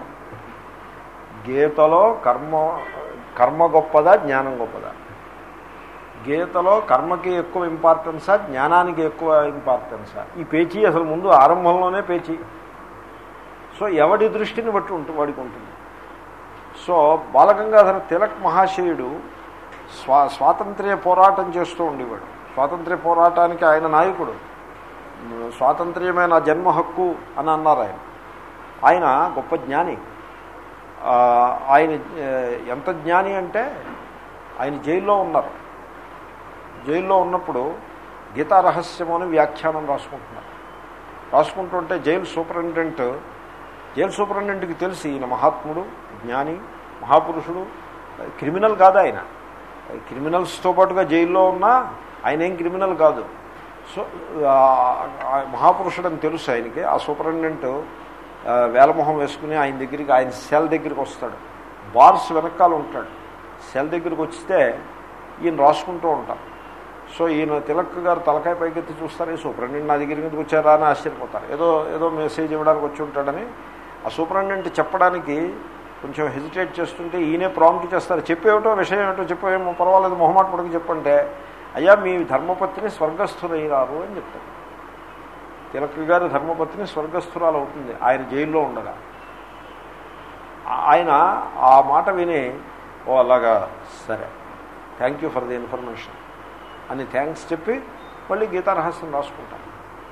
గీతలో కర్మ కర్మ గొప్పదా జ్ఞానం గొప్పదా గీతలో కర్మకి ఎక్కువ ఇంపార్టెన్సా జ్ఞానానికి ఎక్కువ ఇంపార్టెన్సా ఈ పేచీ అసలు ముందు ఆరంభంలోనే పేచీ సో ఎవడి దృష్టిని బట్టి ఉంటుంది వాడికి ఉంటుంది సో బాలగంగాధర తిలక్ మహాశయుడు స్వా స్వాతంత్ర్య పోరాటం చేస్తూ ఉండేవాడు స్వాతంత్ర్య పోరాటానికి ఆయన నాయకుడు స్వాతంత్ర్యమే నా జన్మ హక్కు అని అన్నారు ఆయన ఆయన గొప్ప జ్ఞాని ఆయన ఎంత జ్ఞాని అంటే ఆయన జైల్లో ఉన్నారు జైల్లో ఉన్నప్పుడు గీతా రహస్యం అని వ్యాఖ్యానం రాసుకుంటున్నారు రాసుకుంటుంటే జైలు సూపరింటెండెంట్ జైలు సూపరింటెండెంట్కి తెలిసి ఈయన మహాత్ముడు జ్ఞాని మహాపురుషుడు క్రిమినల్ కాదు ఆయన క్రిమినల్స్తో పాటుగా జైల్లో ఉన్నా ఆయన ఏం క్రిమినల్ కాదు సో మహాపురుషుడు అని తెలుసు ఆయనకి ఆ సూపరింటెండెంట్ వేలమొహం వేసుకుని ఆయన దగ్గరికి ఆయన సెల్ దగ్గరికి వస్తాడు బార్స్ వెనకాల ఉంటాడు సెల్ దగ్గరికి వస్తే ఈయన రాసుకుంటూ ఉంటారు సో ఈయన తిలక్ గారు తలకాయ పైకెత్తి చూస్తారు ఈ సూపరింటెండెంట్ నా దగ్గర ఎందుకు వచ్చారా అని ఆశ్చర్యపోతారు ఏదో ఏదో మెసేజ్ ఇవ్వడానికి వచ్చి ఉంటాడని ఆ సూపరింటెండెంట్ చెప్పడానికి కొంచెం హెజిటేట్ చేస్తుంటే ఈయనే ప్రాంప్ట్ చేస్తారు చెప్పేమిటో విషయం ఏమిటో చెప్పేమో పర్వాలేదు మొహమాట పడికి చెప్పంటే అయ్యా మీ ధర్మపత్ని స్వర్గస్థులయ్యారు అని చెప్తారు తిలక్ గారి ధర్మపత్ని స్వర్గస్థురాలు అవుతుంది ఆయన జైల్లో ఉండగా ఆయన ఆ మాట విని ఓ అలాగా సరే thank you for the information అని థ్యాంక్స్ చెప్పి మళ్ళీ గీతా రహస్యం రాసుకుంటాను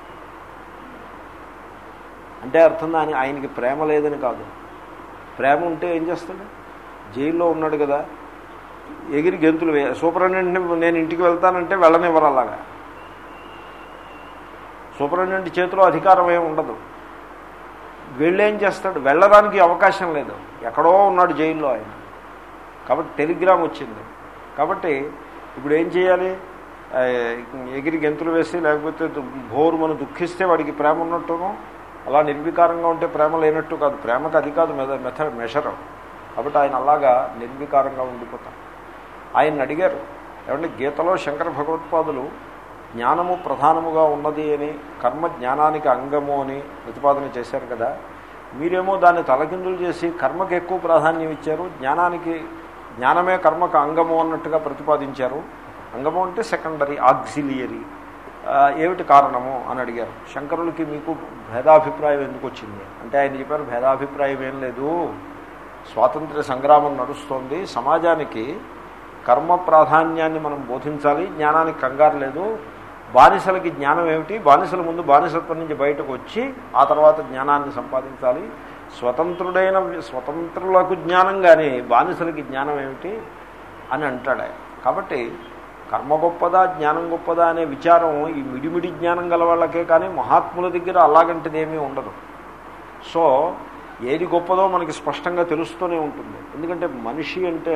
అంటే అర్థం దాని ఆయనకి ప్రేమ లేదని కాదు ప్రేమ ఉంటే ఏం చేస్తాడు జైల్లో ఉన్నాడు కదా ఎగిరి గెంతులు వే సూపరింటెండెంట్ నేను ఇంటికి వెళ్తానంటే వెళ్ళనివ్వరు అలాగా సూపరింటెండెంట్ చేతిలో అధికారం ఏమి ఉండదు వెళ్ళేం చేస్తాడు వెళ్ళడానికి అవకాశం లేదు ఎక్కడో ఉన్నాడు జైల్లో ఆయన కాబట్టి టెలిగ్రామ్ వచ్చింది కాబట్టి ఇప్పుడు ఏం చేయాలి ఎగిరి గెంతులు వేసి లేకపోతే భోరు మనం దుఃఖిస్తే వాడికి ప్రేమ ఉన్నట్టును అలా నిర్వికారంగా ఉంటే ప్రేమ లేనట్టు కాదు ప్రేమకు అది కాదు మెథ మెథడ్ మెషరం కాబట్టి ఆయన అలాగా నిర్వికారంగా ఉండిపోతాం ఆయన అడిగారు ఏమంటే గీతలో శంకర భగవత్పాదులు జ్ఞానము ప్రధానముగా ఉన్నది అని కర్మ జ్ఞానానికి అంగము అని ప్రతిపాదన చేశారు కదా మీరేమో దాన్ని తలకిందులు చేసి కర్మకి ఎక్కువ ప్రాధాన్యం ఇచ్చారు జ్ఞానానికి జ్ఞానమే కర్మకు అంగము అన్నట్టుగా ప్రతిపాదించారు అంగము అంటే సెకండరీ ఆక్సిలియరీ ఏమిటి కారణము అని అడిగారు శంకరులకి మీకు భేదాభిప్రాయం ఎందుకు వచ్చింది అంటే ఆయన చెప్పారు భేదాభిప్రాయం ఏం లేదు స్వాతంత్ర్య సంగ్రామం నడుస్తోంది సమాజానికి కర్మ ప్రాధాన్యాన్ని మనం బోధించాలి జ్ఞానానికి కంగారు లేదు బానిసలకి జ్ఞానం ఏమిటి బానిసల ముందు బానిసత్వం నుంచి బయటకు వచ్చి ఆ తర్వాత జ్ఞానాన్ని సంపాదించాలి స్వతంత్రుడైన స్వతంత్రులకు జ్ఞానం కానీ బానిసలకి జ్ఞానం ఏమిటి అని అంటాడు కాబట్టి కర్మ గొప్పదా జ్ఞానం గొప్పదా అనే విచారం ఈ మిడిమిడి జ్ఞానం గల వాళ్ళకే కానీ మహాత్ముల దగ్గర అలాగంటిది ఏమీ ఉండదు సో ఏది గొప్పదో మనకి స్పష్టంగా తెలుస్తూనే ఉంటుంది ఎందుకంటే మనిషి అంటే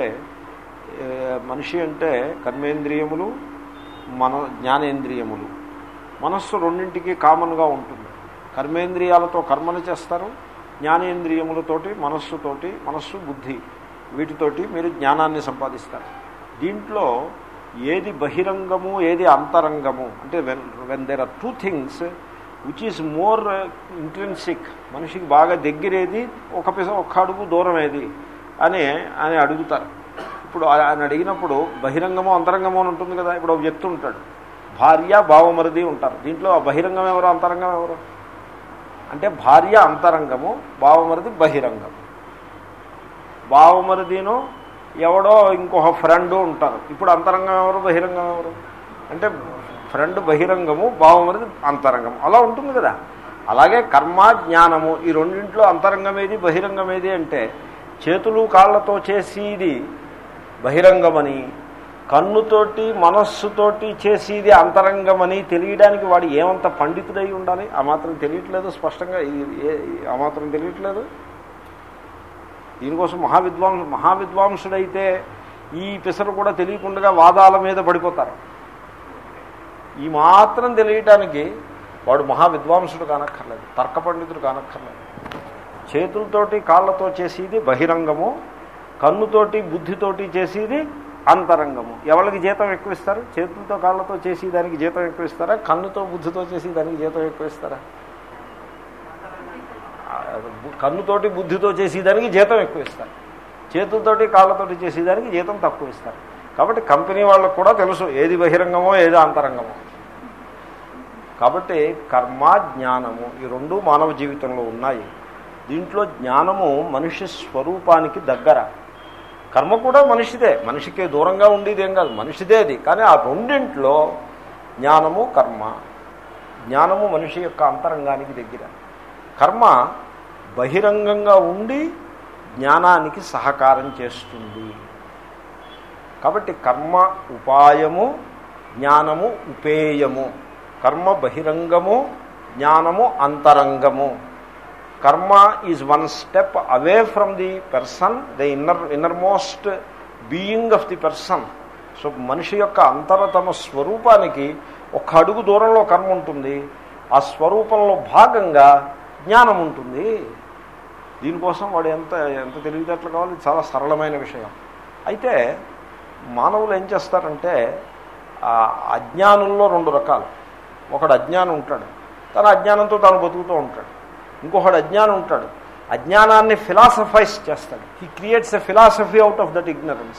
మనిషి అంటే కర్మేంద్రియములు మన జ్ఞానేంద్రియములు మనస్సు రెండింటికి కామన్గా ఉంటుంది కర్మేంద్రియాలతో కర్మలు చేస్తారు జ్ఞానేంద్రియములతోటి మనస్సుతోటి మనస్సు బుద్ధి వీటితోటి మీరు జ్ఞానాన్ని సంపాదిస్తారు దీంట్లో ఏది బహిరంగము ఏది అంతరంగము అంటే when when there are two things which is more intrinsic మనిషికి బాగా దగ్గరేది ఒక పిస ఒక్క అడుగు దూరం ఏది అని అని అడుగుతారు ఇప్పుడు ఆయన అడిగినప్పుడు బహిరంగము అంతరంగము అని ఉంటుంది కదా ఇప్పుడు ఒక వ్యక్తి ఉంటాడు భార్య భావమరిది ఉంటారు దీంట్లో బహిరంగం ఎవరు అంతరంగం ఎవరు అంటే భార్య అంతరంగము భావమరిది బహిరంగము భావమరిదిను ఎవడో ఇంకొక ఫ్రెండ్ ఉంటారు ఇప్పుడు అంతరంగం ఎవరు బహిరంగం ఎవరు అంటే ఫ్రెండ్ బహిరంగము భావమరిది అంతరంగము అలా ఉంటుంది కదా అలాగే కర్మ జ్ఞానము ఈ రెండింట్లో అంతరంగమేది బహిరంగమేది అంటే చేతులు కాళ్ళతో చేసేది బహిరంగమని కన్నుతోటి మనస్సుతోటి చేసేది అంతరంగమని తెలియడానికి వాడు ఏమంత పండితుడై ఉండాలి ఆ మాత్రం తెలియట్లేదు స్పష్టంగా ఇది ఏ- ఆ మాత్రం తెలియట్లేదు దీనికోసం మహావిద్వాంస మహావిద్వాంసుడైతే ఈ పిసరు కూడా తెలియకుండా వాదాల మీద పడిపోతారు ఈ మాత్రం తెలియటానికి వాడు మహావిద్వాంసుడు కానక్కర్లేదు తర్క పండితుడు కానక్కర్లేదు చేతులతోటి కాళ్ళతో చేసేది బహిరంగము కన్నుతోటి బుద్ధితోటి చేసేది అంతరంగము ఎవరికి జీతం ఎక్కువ ఇస్తారు చేతులతో కాళ్ళతో చేసి దానికి జీతం ఎక్కువ ఇస్తారా కన్నుతో బుద్ధితో చేసి దానికి జీతం ఎక్కువ ఇస్తారా ఆ, కన్నుతోటి బుద్ధితో చేసేదానికి జీతం ఎక్కువ ఇస్తారు చేతులతోటి కాళ్ళతోటి చేసేదానికి జీతం తక్కువ ఇస్తారు కాబట్టి కంపెనీ వాళ్ళకు కూడా తెలుసు ఏది బహిరంగమో ఏది అంతరంగమో కాబట్టి కర్మ జ్ఞానము ఈ రెండు మానవ జీవితంలో ఉన్నాయి దీంట్లో జ్ఞానము మనిషి స్వరూపానికి దగ్గర కర్మ కూడా మనిషిదే మనిషికి దూరంగా ఉండేది ఏం కాదు మనిషిదే అది కానీ ఆ రెండింట్లో జ్ఞానము కర్మ జ్ఞానము మనిషి యొక్క అంతరంగానికి దగ్గర కర్మ బహిరంగంగా ఉండి జ్ఞానానికి సహకారం చేస్తుంది కాబట్టి కర్మ ఉపాయము జ్ఞానము ఉపేయము కర్మ బహిరంగము జ్ఞానము అంతరంగము కర్మ is one step away from the person the inner innermost being of the person so మనిషి యొక్క అంతరతమ స్వరూపానికి ఒక అడుగు దూరంలో కర్మ ఉంటుంది ఆ స్వరూపంలో భాగంగా జ్ఞానం ఉంటుంది దీనికోసం వాడు ఎంత ఎంత తెలివితేటలు కావాలి ఇది చాలా సరళమైన విషయం అయితే మానవులు ఏం చేస్తారంటే ఆ అజ్ఞానుల్లో రెండు రకాలు ఒకడు అజ్ఞానం ఉంటాడు తన అజ్ఞానంతో తాను బతుకుతూ ఉంటాడు ఇంకొకడు అజ్ఞానం ఉంటాడు అజ్ఞానాన్ని ఫిలాసఫైజ్ చేస్తాడు he creates a philosophy out of that ignorance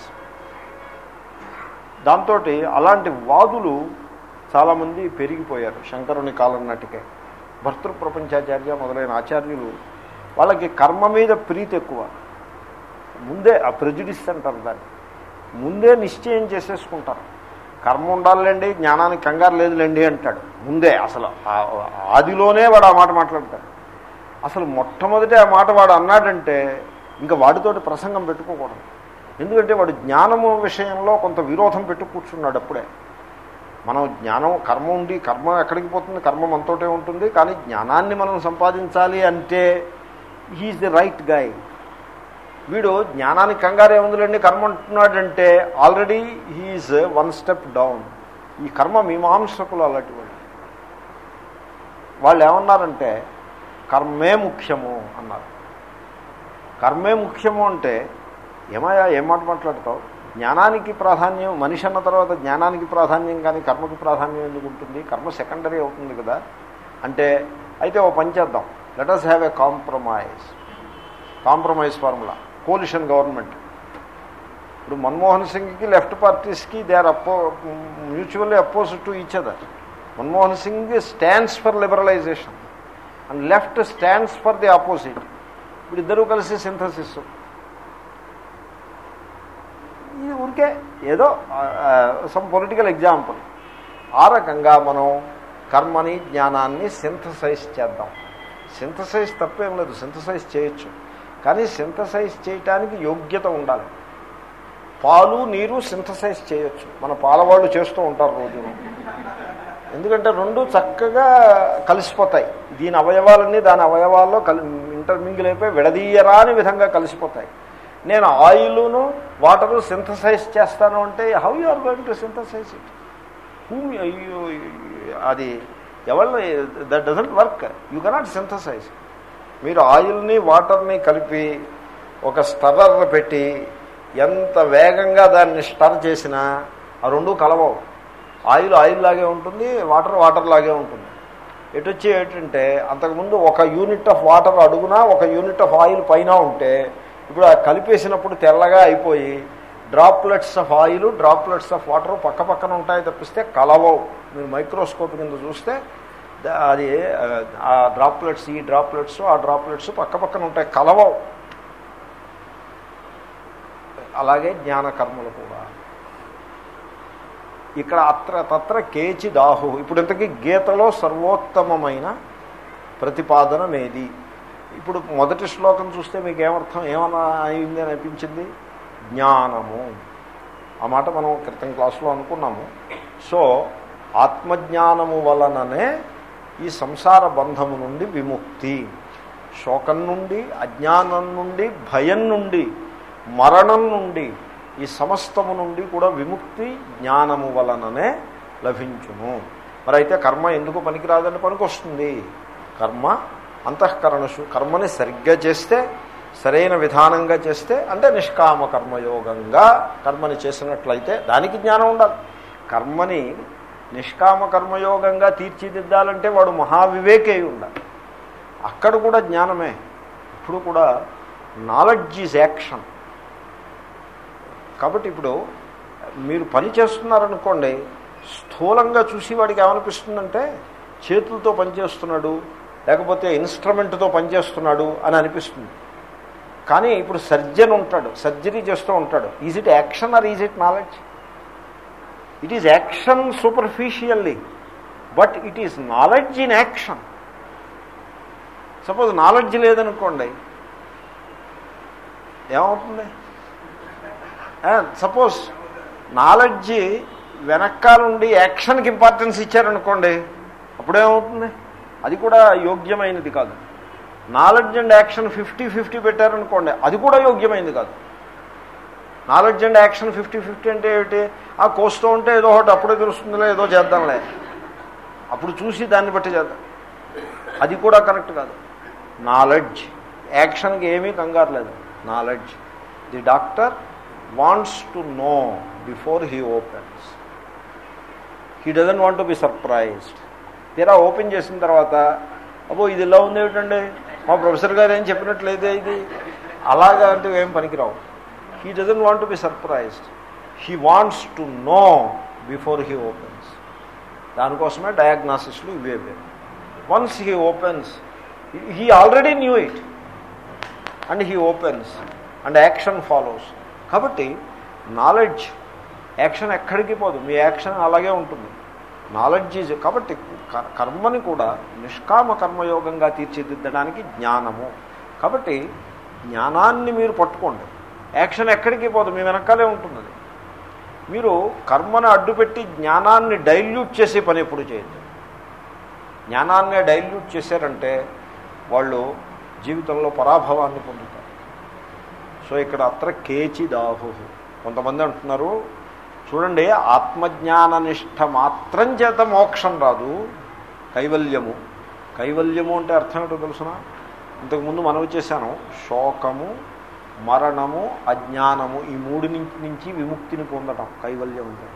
దాంతో అలాంటి వాదులు చాలామంది పెరిగిపోయారు శంకరుని కాలం నాటికే భర్తృ ప్రపంచాచార్య మొదలైన ఆచార్యులు వాళ్ళకి కర్మ మీద ప్రీతి ఎక్కువ ముందే ఆ ప్రెజుడిస్ అంటారు దాన్ని ముందే నిశ్చయం చేసేసుకుంటారు కర్మ ఉండాలండి జ్ఞానానికి కంగారు లేదులేండి అంటాడు ముందే అసలు ఆ- ఆదిలోనే వాడు ఆ మాట మాట్లాడతాడు అసలు మొట్టమొదటి ఆ మాట వాడు అన్నాడంటే ఇంకా వాడితోటి ప్రసంగం పెట్టుకోకూడదు ఎందుకంటే వాడు జ్ఞానము విషయంలో కొంత విరోధం పెట్టు కూర్చున్నాడు అప్పుడే మనం జ్ఞానం కర్మ ఉండి కర్మ ఎక్కడికి పోతుంది కర్మ మనతోటే ఉంటుంది కానీ జ్ఞానాన్ని మనం సంపాదించాలి అంటే హీఈస్ ది రైట్ గాయ్ వీడు జ్ఞానానికి కంగారు ఏముందిలేండి కర్మ అంటున్నాడంటే already he is one step down ఈ కర్మ మీమాంసకులు అలాంటి వాళ్ళు వాళ్ళు ఏమన్నారంటే కర్మే ముఖ్యము అన్నారు కర్మే ముఖ్యము అంటే ఏమయ్యా ఏం మాట మాట్లాడతావు జ్ఞానానికి ప్రాధాన్యం మనిషి అన్న తర్వాత జ్ఞానానికి ప్రాధాన్యం కానీ కర్మకి ప్రాధాన్యం ఎందుకు ఉంటుంది కర్మ సెకండరీ అవుతుంది కదా అంటే అయితే ఓ పని చేద్దాం let us have a compromise compromise formula coalition government ఇప్పుడు మన్మోహన్ సింగ్కి లెఫ్ట్ పార్టీస్కి దే ఆర్ అపో mutually opposite to each other Manmohan Singh stands for liberalisation and left stands for the opposite ఇప్పుడు ఇద్దరూ కలిసి సింథసిస్ ఇది ఊరికే ఏదో సమ్ పొలిటికల్ ఎగ్జాంపుల్ ఆ రకంగా మనం కర్మని జ్ఞానాన్ని సింథసైజ్ చేద్దాం సింథసైజ్ తప్పేం లేదు సింథసైజ్ చేయొచ్చు కానీ సింథసైజ్ చేయటానికి యోగ్యత ఉండాలి పాలు నీరు సింథసైజ్ చేయొచ్చు మన పాలవాళ్ళు చేస్తూ ఉంటారు రోజు ఎందుకంటే రెండు చక్కగా కలిసిపోతాయి దీని అవయవాలన్నీ దాని అవయవాల్లో కలి ఇంటర్మింగిల్ అయిపోయి విడదీయరాని విధంగా కలిసిపోతాయి నేను ఆయిల్ను వాటరు సింథసైజ్ చేస్తాను అంటే how you are going to synthesise it హూ అది ఎవరు that doesn't work you cannot synthesise మీరు ఆయిల్ని వాటర్ని కలిపి ఒక స్టర్రర్ పెట్టి ఎంత వేగంగా దాన్ని స్టర్ చేసినా ఆ రెండు కలవవు ఆయిల్ ఆయిల్ లాగే ఉంటుంది వాటర్ వాటర్ లాగే ఉంటుంది ఎటు వచ్చి ఏంటంటే అంతకుముందు ఒక యూనిట్ ఆఫ్ వాటర్ అడుగునా ఒక యూనిట్ ఆఫ్ ఆయిల్ పైన ఉంటే ఇప్పుడు ఆ కలిపేసినప్పుడు తెల్లగా అయిపోయి droplets of oil droplets of water పక్క పక్కన ఉంటాయి తప్పిస్తే కలవవు మీరు మైక్రోస్కోప్ కింద చూస్తే ద- అది ఆ డ్రాప్లెట్స్ ఈ డ్రాప్లెట్స్ ఆ డ్రాప్లెట్స్ పక్క పక్కన ఉంటాయి కలవవు అలాగే జ్ఞాన కర్మలు కూడా ఇక్కడ అత్ర తత్ర కేచి దాహు ఇప్పుడు ఇంతకీ గీతలో సర్వోత్తమమైన ప్రతిపాదనమేది ఇప్పుడు మొదటి శ్లోకం చూస్తే మీకు ఏమర్థం ఏమన్నా అయింది అని అనిపించింది జ్ఞానము ఆ మాట మనం క్రితం క్లాసులో అనుకున్నాము సో ఆత్మజ్ఞానము వలననే ఈ సంసార బంధము నుండి విముక్తి శోకం నుండి అజ్ఞానం నుండి భయం నుండి మరణం నుండి ఈ సమస్తము నుండి కూడా విముక్తి జ్ఞానము వలననే లభించును మరి అయితే కర్మ ఎందుకు పనికిరాదని పనికొస్తుంది కర్మ అంతఃకరణ శు- కర్మని సరిగ్గా చేస్తే సరైన విధానంగా చేస్తే అంటే నిష్కామ కర్మయోగంగా కర్మని చేసినట్లయితే దానికి జ్ఞానం ఉండాలి కర్మని నిష్కామ కర్మయోగంగా తీర్చిదిద్దాలంటే వాడు మహావివేకే ఉండాలి అక్కడ కూడా జ్ఞానమే ఇప్పుడు కూడా నాలెడ్జ్ ఈజ్ యాక్షన్ కాబట్టి ఇప్పుడు మీరు పని చేస్తున్నారనుకోండి స్థూలంగా చూసి వాడికి ఏమనిపిస్తుందంటే చేతులతో పనిచేస్తున్నాడు లేకపోతే ఇన్స్ట్రుమెంట్తో పనిచేస్తున్నాడు అని అనిపిస్తుంది కానీ ఇప్పుడు సర్జన్ ఉంటాడు సర్జరీ చేస్తూ ఉంటాడు is it action or is it knowledge it is action superficially but it is knowledge in action suppose knowledge లేదనుకోండి ఏమవుతుంది సపోజ్ నాలెడ్జ్ వెనకాలండి యాక్షన్కి ఇంపార్టెన్స్ ఇచ్చారనుకోండి అప్పుడేమవుతుంది అది కూడా యోగ్యమైనది కాదు knowledge and action fifty fifty పెట్టారనుకోండి అది కూడా యోగ్యమైనది కాదు knowledge and action fifty fifty అంటే ఏమిటి ఆ కోస్తూ ఉంటే ఏదో ఒకటి అప్పుడే తెలుస్తుందిలే ఏదో చేద్దాంలే అప్పుడు చూసి దాన్ని బట్టి చేద్దాం అది కూడా కరెక్ట్ కాదు నాలెడ్జ్ యాక్షన్కి ఏమీ కంగారు లేదు knowledge the doctor wants to know before he opens he doesn't want to be surprised తీరా ఓపెన్ చేసిన తర్వాత అబ్బో ఇది ఇలా ఉంది ఏమిటండి మా ప్రొఫెసర్ గారు ఏం చెప్పినట్లయితే ఇది అలాగా అంటే ఏం పనికిరావు he doesn't want to be surprised he wants to know before he opens దానికోసమే డయాగ్నాసిస్లు ఇవే ఇవే once he opens he already knew it and he opens and action follows కాబట్టి నాలెడ్జ్ యాక్షన్ ఎక్కడికి పోదు మీ యాక్షన్ అలాగే ఉంటుంది నాలెడ్జ్ ఈజ్ కాబట్టి క- కర్మని కూడా నిష్కామ కర్మయోగంగా తీర్చిదిద్దడానికి జ్ఞానము కాబట్టి జ్ఞానాన్ని మీరు పట్టుకోండి యాక్షన్ ఎక్కడికి పోదు మీ వెనకాలే ఉంటుంది అది. మీరు కర్మను అడ్డుపెట్టి జ్ఞానాన్ని డైల్యూట్ చేసే పని ఎప్పుడు చేయొద్దు జ్ఞానాన్ని డైల్యూట్ చేశారంటే వాళ్ళు జీవితంలో పరాభవాన్ని పొందుతారు సో ఇక్కడ అత్ర కేచిదాహు కొంతమంది అంటున్నారు చూడండి ఆత్మజ్ఞాన నిష్ట మాత్రం చేత మోక్షం రాదు కైవల్యము కైవల్యము అంటే అర్థం ఏంటో తెలుసిన ఇంతకుముందు మనవి చేశాను శోకము మరణము అజ్ఞానము ఈ మూడు నుంచి నుంచి విముక్తిని పొందటం కైవల్యం అంటే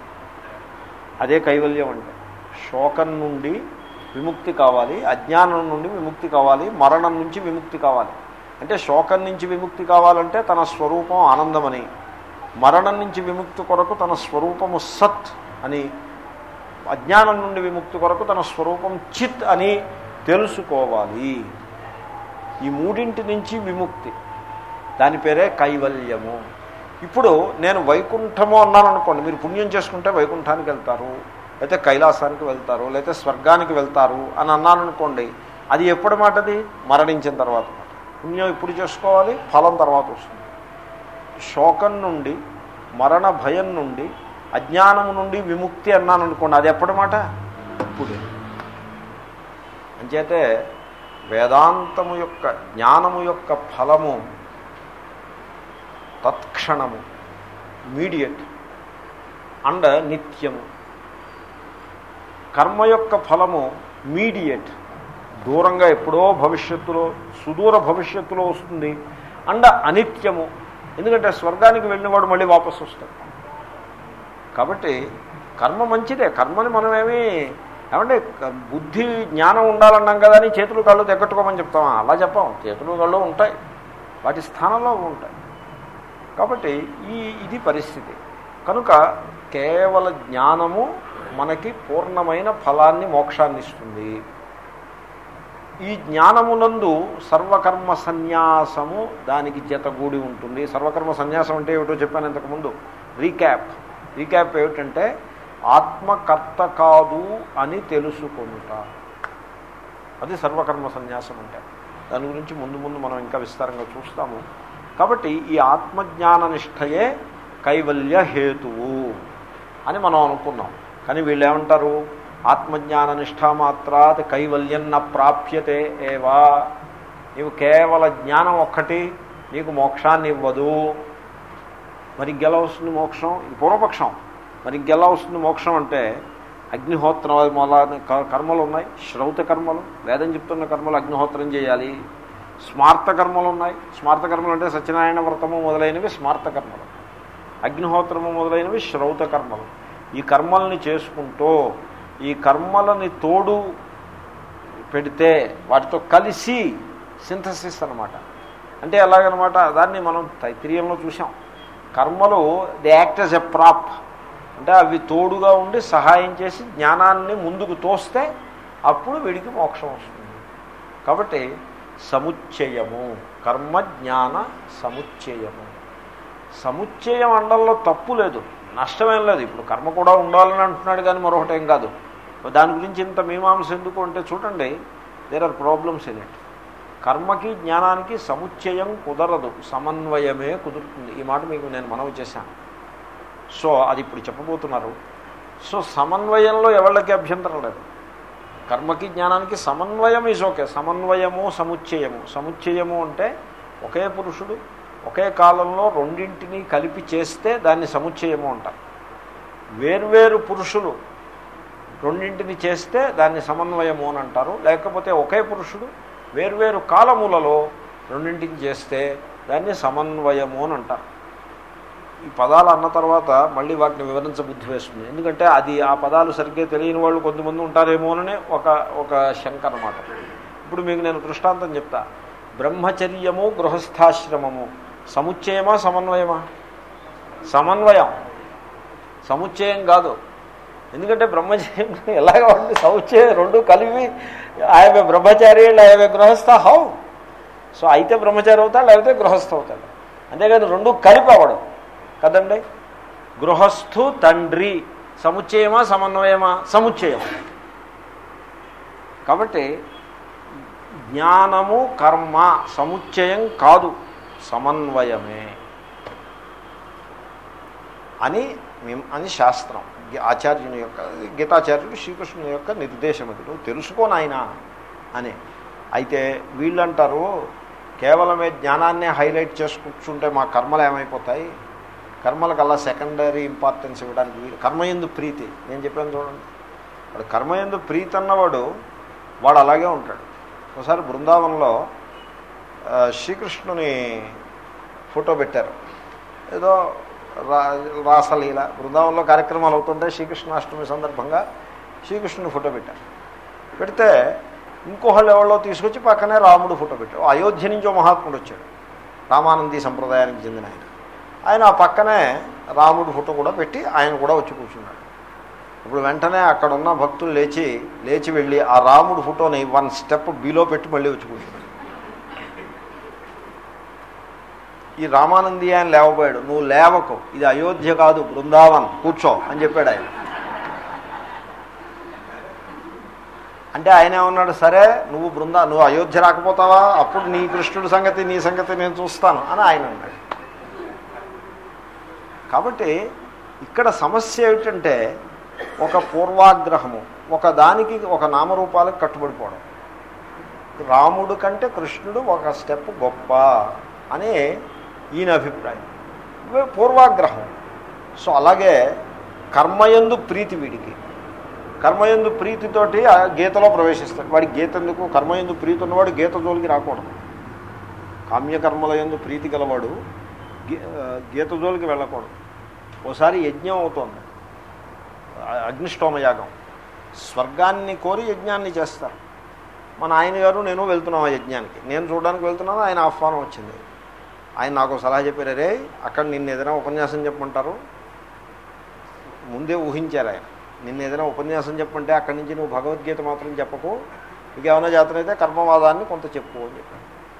అదే కైవల్యం అంటే శోకం నుండి విముక్తి కావాలి అజ్ఞానం నుండి విముక్తి కావాలి మరణం నుంచి విముక్తి కావాలి అంటే శోకం నుంచి విముక్తి కావాలంటే తన స్వరూపం ఆనందమని మరణం నుంచి విముక్తి కొరకు తన స్వరూపము సత్ అని అజ్ఞానం నుండి విముక్తి కొరకు తన స్వరూపం చిత్ అని తెలుసుకోవాలి ఈ మూడింటి నుంచి విముక్తి దాని పేరే కైవల్యము ఇప్పుడు నేను వైకుంఠము అన్నాను అనుకోండి మీరు పుణ్యం చేసుకుంటే వైకుంఠానికి వెళ్తారు లేకపోతే కైలాసానికి వెళ్తారు లేకపోతే స్వర్గానికి వెళ్తారు అని అన్నాను అనుకోండి అది ఎప్పుడు మాటది మరణించిన తర్వాత మాట పుణ్యం ఇప్పుడు చేసుకోవాలి ఫలం తర్వాత వస్తుంది శోకం నుండి మరణ భయం నుండి అజ్ఞానం నుండి విముక్తి అన్నాను అనుకోండి అది ఎప్పటి మాట ఇప్పుడే అంచేతే వేదాంతము యొక్క జ్ఞానము యొక్క ఫలము తత్క్షణము ఇమీడియట్ అండ్ నిత్యము కర్మ యొక్క ఫలము మీడియేట్ దూరంగా ఎప్పుడో భవిష్యత్తులో సుదూర భవిష్యత్తులో వస్తుంది అండ్ అనిత్యము ఎందుకంటే స్వర్గానికి వెళ్ళినవాడు మళ్ళీ వాపసు వస్తాడు కాబట్టి కర్మ మంచిదే కర్మని మనమేమి ఏమంటే క- బుద్ధి జ్ఞానం ఉండాలన్నాం కదా అని చేతులు కళ్ళు తెగట్టుకోమని చెప్తామా అలా చెప్పాం చేతులు కళ్ళు ఉంటాయి వాటి స్థానంలో ఉంటాయి కాబట్టి ఈ ఇది పరిస్థితి కనుక కేవల జ్ఞానము మనకి పూర్ణమైన ఫలాన్ని మోక్షాన్ని ఇస్తుంది ఈ జ్ఞానమునందు సర్వకర్మ సన్యాసము దానికి జతగూడి ఉంటుంది సర్వకర్మ సన్యాసం అంటే ఏమిటో చెప్పాను ఇంతకుముందు రీక్యాప్ రీక్యాప్ ఏమిటంటే ఆత్మకర్త కాదు అని తెలుసుకుంటా అది సర్వకర్మ సన్యాసం అంటే దాని గురించి ముందు ముందు మనం ఇంకా విస్తారంగా చూస్తాము కాబట్టి ఈ ఆత్మజ్ఞాన నిష్టయే కైవల్య హేతువు అని మనం అనుకున్నాం కానీ వీళ్ళు ఏమంటారు ఆత్మజ్ఞాన నిష్ఠా మాత్రాత్ కైవల్యం న ప్రాప్యతే ఏవా నీవు కేవల జ్ఞానం ఒక్కటి నీకు మోక్షాన్ని ఇవ్వదు మరి ఇంకెలా వస్తుంది మోక్షం ఇది పూర్వపక్షం మరి ఇంకెలా వస్తుంది మోక్షం అంటే అగ్నిహోత్రం మొదలైన క- కర్మలు ఉన్నాయి శ్రౌత కర్మలు వేదం చెప్తున్న కర్మలు అగ్నిహోత్రం చేయాలి స్మార్త కర్మలు ఉన్నాయి స్మార్త కర్మలు అంటే సత్యనారాయణ వ్రతము మొదలైనవి స్మార్త కర్మలు అగ్నిహోత్రము మొదలైనవి శ్రౌత కర్మలు ఈ కర్మల్ని చేసుకుంటూ ఈ కర్మలని తోడు పెడితే వాటితో కలిసి సింథసిస్ అన్నమాట అంటే ఎలాగనమాట దాన్ని మనం తైత్రీయంలో చూసాం కర్మలు the act as a prop అంటే అవి తోడుగా ఉండి సహాయం చేసి జ్ఞానాన్ని ముందుకు తోస్తే అప్పుడు వీడికి మోక్షం వస్తుంది కాబట్టి సముచ్చయము కర్మ జ్ఞాన సముచ్చయము సముచ్చయం అండంలో తప్పు లేదు నష్టమేం లేదు ఇప్పుడు కర్మ కూడా ఉండాలని అంటున్నాడు కానీ మరొకటి ఏం కాదు దాని గురించి ఇంత మీమాంస ఎందుకు అంటే చూడండి there are problems in it కర్మకి జ్ఞానానికి సముచ్చయం కుదరదు సమన్వయమే కుదురుతుంది ఈ మాట మీకు నేను మనవి చేశాను సో అది ఇప్పుడు చెప్పబోతున్నారు సో సమన్వయంలో ఎవళ్ళకి అభ్యంతరం లేదు కర్మకి జ్ఞానానికి సమన్వయం ఈజ్ ఓకే సమన్వయము సముచ్చయము సముచ్చయము అంటే ఒకే పురుషుడు ఒకే కాలంలో రెండింటినీ కలిపి చేస్తే దాన్ని సముచ్చయము అంటారు వేర్వేరు పురుషులు రెండింటిని చేస్తే దాన్ని సమన్వయము అని అంటారు లేకపోతే ఒకే పురుషుడు వేర్వేరు కాలములలో రెండింటిని చేస్తే దాన్ని సమన్వయము అని అంటారు ఈ పదాలు అన్న తర్వాత మళ్ళీ వాటిని వివరించబుద్ధి వేస్తుంది ఎందుకంటే అది ఆ పదాలు సరిగ్గా తెలియని వాళ్ళు కొంతమంది ఉంటారేమోనని ఒక ఒక శంక అన్నమాట ఇప్పుడు మీకు నేను దృష్టాంతం చెప్తా బ్రహ్మచర్యము గృహస్థాశ్రమము సముచ్చయమా సమన్వయమా సమన్వయం సముచ్చయం కాదు ఎందుకంటే బ్రహ్మచర్యం ఎలాగ ఉంది సముచ్చయం రెండు కలిపి ఆయన బ్రహ్మచారి ఆయన గృహస్థ హౌ సో అయితే బ్రహ్మచారి అవుతాడు లేకపోతే గృహస్థ అవుతాడు అంతేకాదు రెండు కలిపి అవ్వడం కదండి గృహస్థు తండ్రి సముచ్చయమా సమన్వయమా సముచ్చయం కాబట్టి జ్ఞానము కర్మ సముచ్చయం కాదు సమన్వయమే అని మేం- అని శాస్త్రం ఆచార్యుని యొక్క గీతాచార్యుడు శ్రీకృష్ణుని యొక్క నిర్దేశం అది నువ్వు తెలుసుకో నాయనా అని అయితే వీళ్ళంటారు కేవలమే జ్ఞానాన్నే హైలైట్ చేసి కూర్చుంటే మా కర్మలు ఏమైపోతాయి కర్మలకల్లా సెకండరీ ఇంపార్టెన్స్ ఇవ్వడానికి వీలు కర్మయందు ప్రీతి నేను చెప్పాను చూడండి వాడు కర్మయందు ప్రీతి అన్నవాడు వాడు అలాగే ఉంటాడు ఒకసారి బృందావనంలో ఆ, శ్రీకృష్ణుని ఫోటో పెట్టారు ఏదో రా రాసలీల బృందావనంలో కార్యక్రమాలు అవుతుంటే శ్రీకృష్ణాష్టమి సందర్భంగా శ్రీకృష్ణుని ఫోటో పెట్టారు పెడితే ఇంకోళ్ళు ఎవరో తీసుకొచ్చి పక్కనే రాముడు ఫోటో పెట్టారు అయోధ్య నుంచి ఓ మహాత్ముడు వచ్చాడు రామానంది సంప్రదాయానికి చెందిన ఆయన ఆయన ఆ పక్కనే రాముడు ఫోటో కూడా పెట్టి ఆయన కూడా వచ్చి కూర్చున్నాడు ఇప్పుడు వెంటనే అక్కడ ఉన్న భక్తులు లేచి లేచి వెళ్ళి ఆ రాముడు ఫోటోని వన్ స్టెప్ బిలో పెట్టి మళ్ళీ వచ్చి కూర్చున్నాడు ఈ రామానంది ఆయన లేవబోయాడు నువ్వు లేవకు ఇది అయోధ్య కాదు బృందావన్ కూర్చో అని చెప్పాడు ఆయన అంటే ఆయన ఏమన్నాడు సరే నువ్వు బృందా నువ్వు అయోధ్య రాకపోతావా అప్పుడు నీ కృష్ణుడి సంగతి నీ సంగతి నేను చూస్తాను అని ఆయన అన్నాడు కాబట్టి ఇక్కడ సమస్య ఏమిటంటే ఒక పూర్వాగ్రహము ఒక దానికి ఒక నామరూపాలకు కట్టుబడిపోవడం రాముడు కంటే కృష్ణుడు ఒక స్టెప్ గొప్ప అని ఈయన అభిప్రాయం ఇవే పూర్వాగ్రహం సో అలాగే కర్మయందు ప్రీతి వీడికి కర్మయందు ప్రీతితోటి ఆ గీతలో ప్రవేశిస్తాడు వాడి గీత ఎందుకు కర్మయందు ప్రీతి ఉన్నవాడు గీత జోలికి రాకూడదు కామ్యకర్మల ఎందు ప్రీతి గలవాడు గీ- ఆ, గీత జోలికి వెళ్ళకూడదు ఓసారి యజ్ఞం అవుతోంది ఆ, అగ్నిష్టోమ యాగం స్వర్గాన్ని కోరి యజ్ఞాన్ని చేస్తారు మన ఆయన గారు నేను వెళ్తున్నాం ఆ యజ్ఞానికి నేను చూడడానికి వెళ్తున్నాను ఆయన ఆహ్వానం వచ్చింది ఆయన నాకు సలహా చెప్పారు రే అక్కడ నిన్ను ఏదైనా ఉపన్యాసం చెప్పమంటారు ముందే ఊహించారు ఆయన నిన్ను ఏదైనా ఉపన్యాసం చెప్పమంటే అక్కడి నుంచి నువ్వు భగవద్గీత మాత్రం చెప్పకు మీకు ఏమైనా జాతరైతే కర్మవాదాన్ని కొంత చెప్పు అని చెప్పాను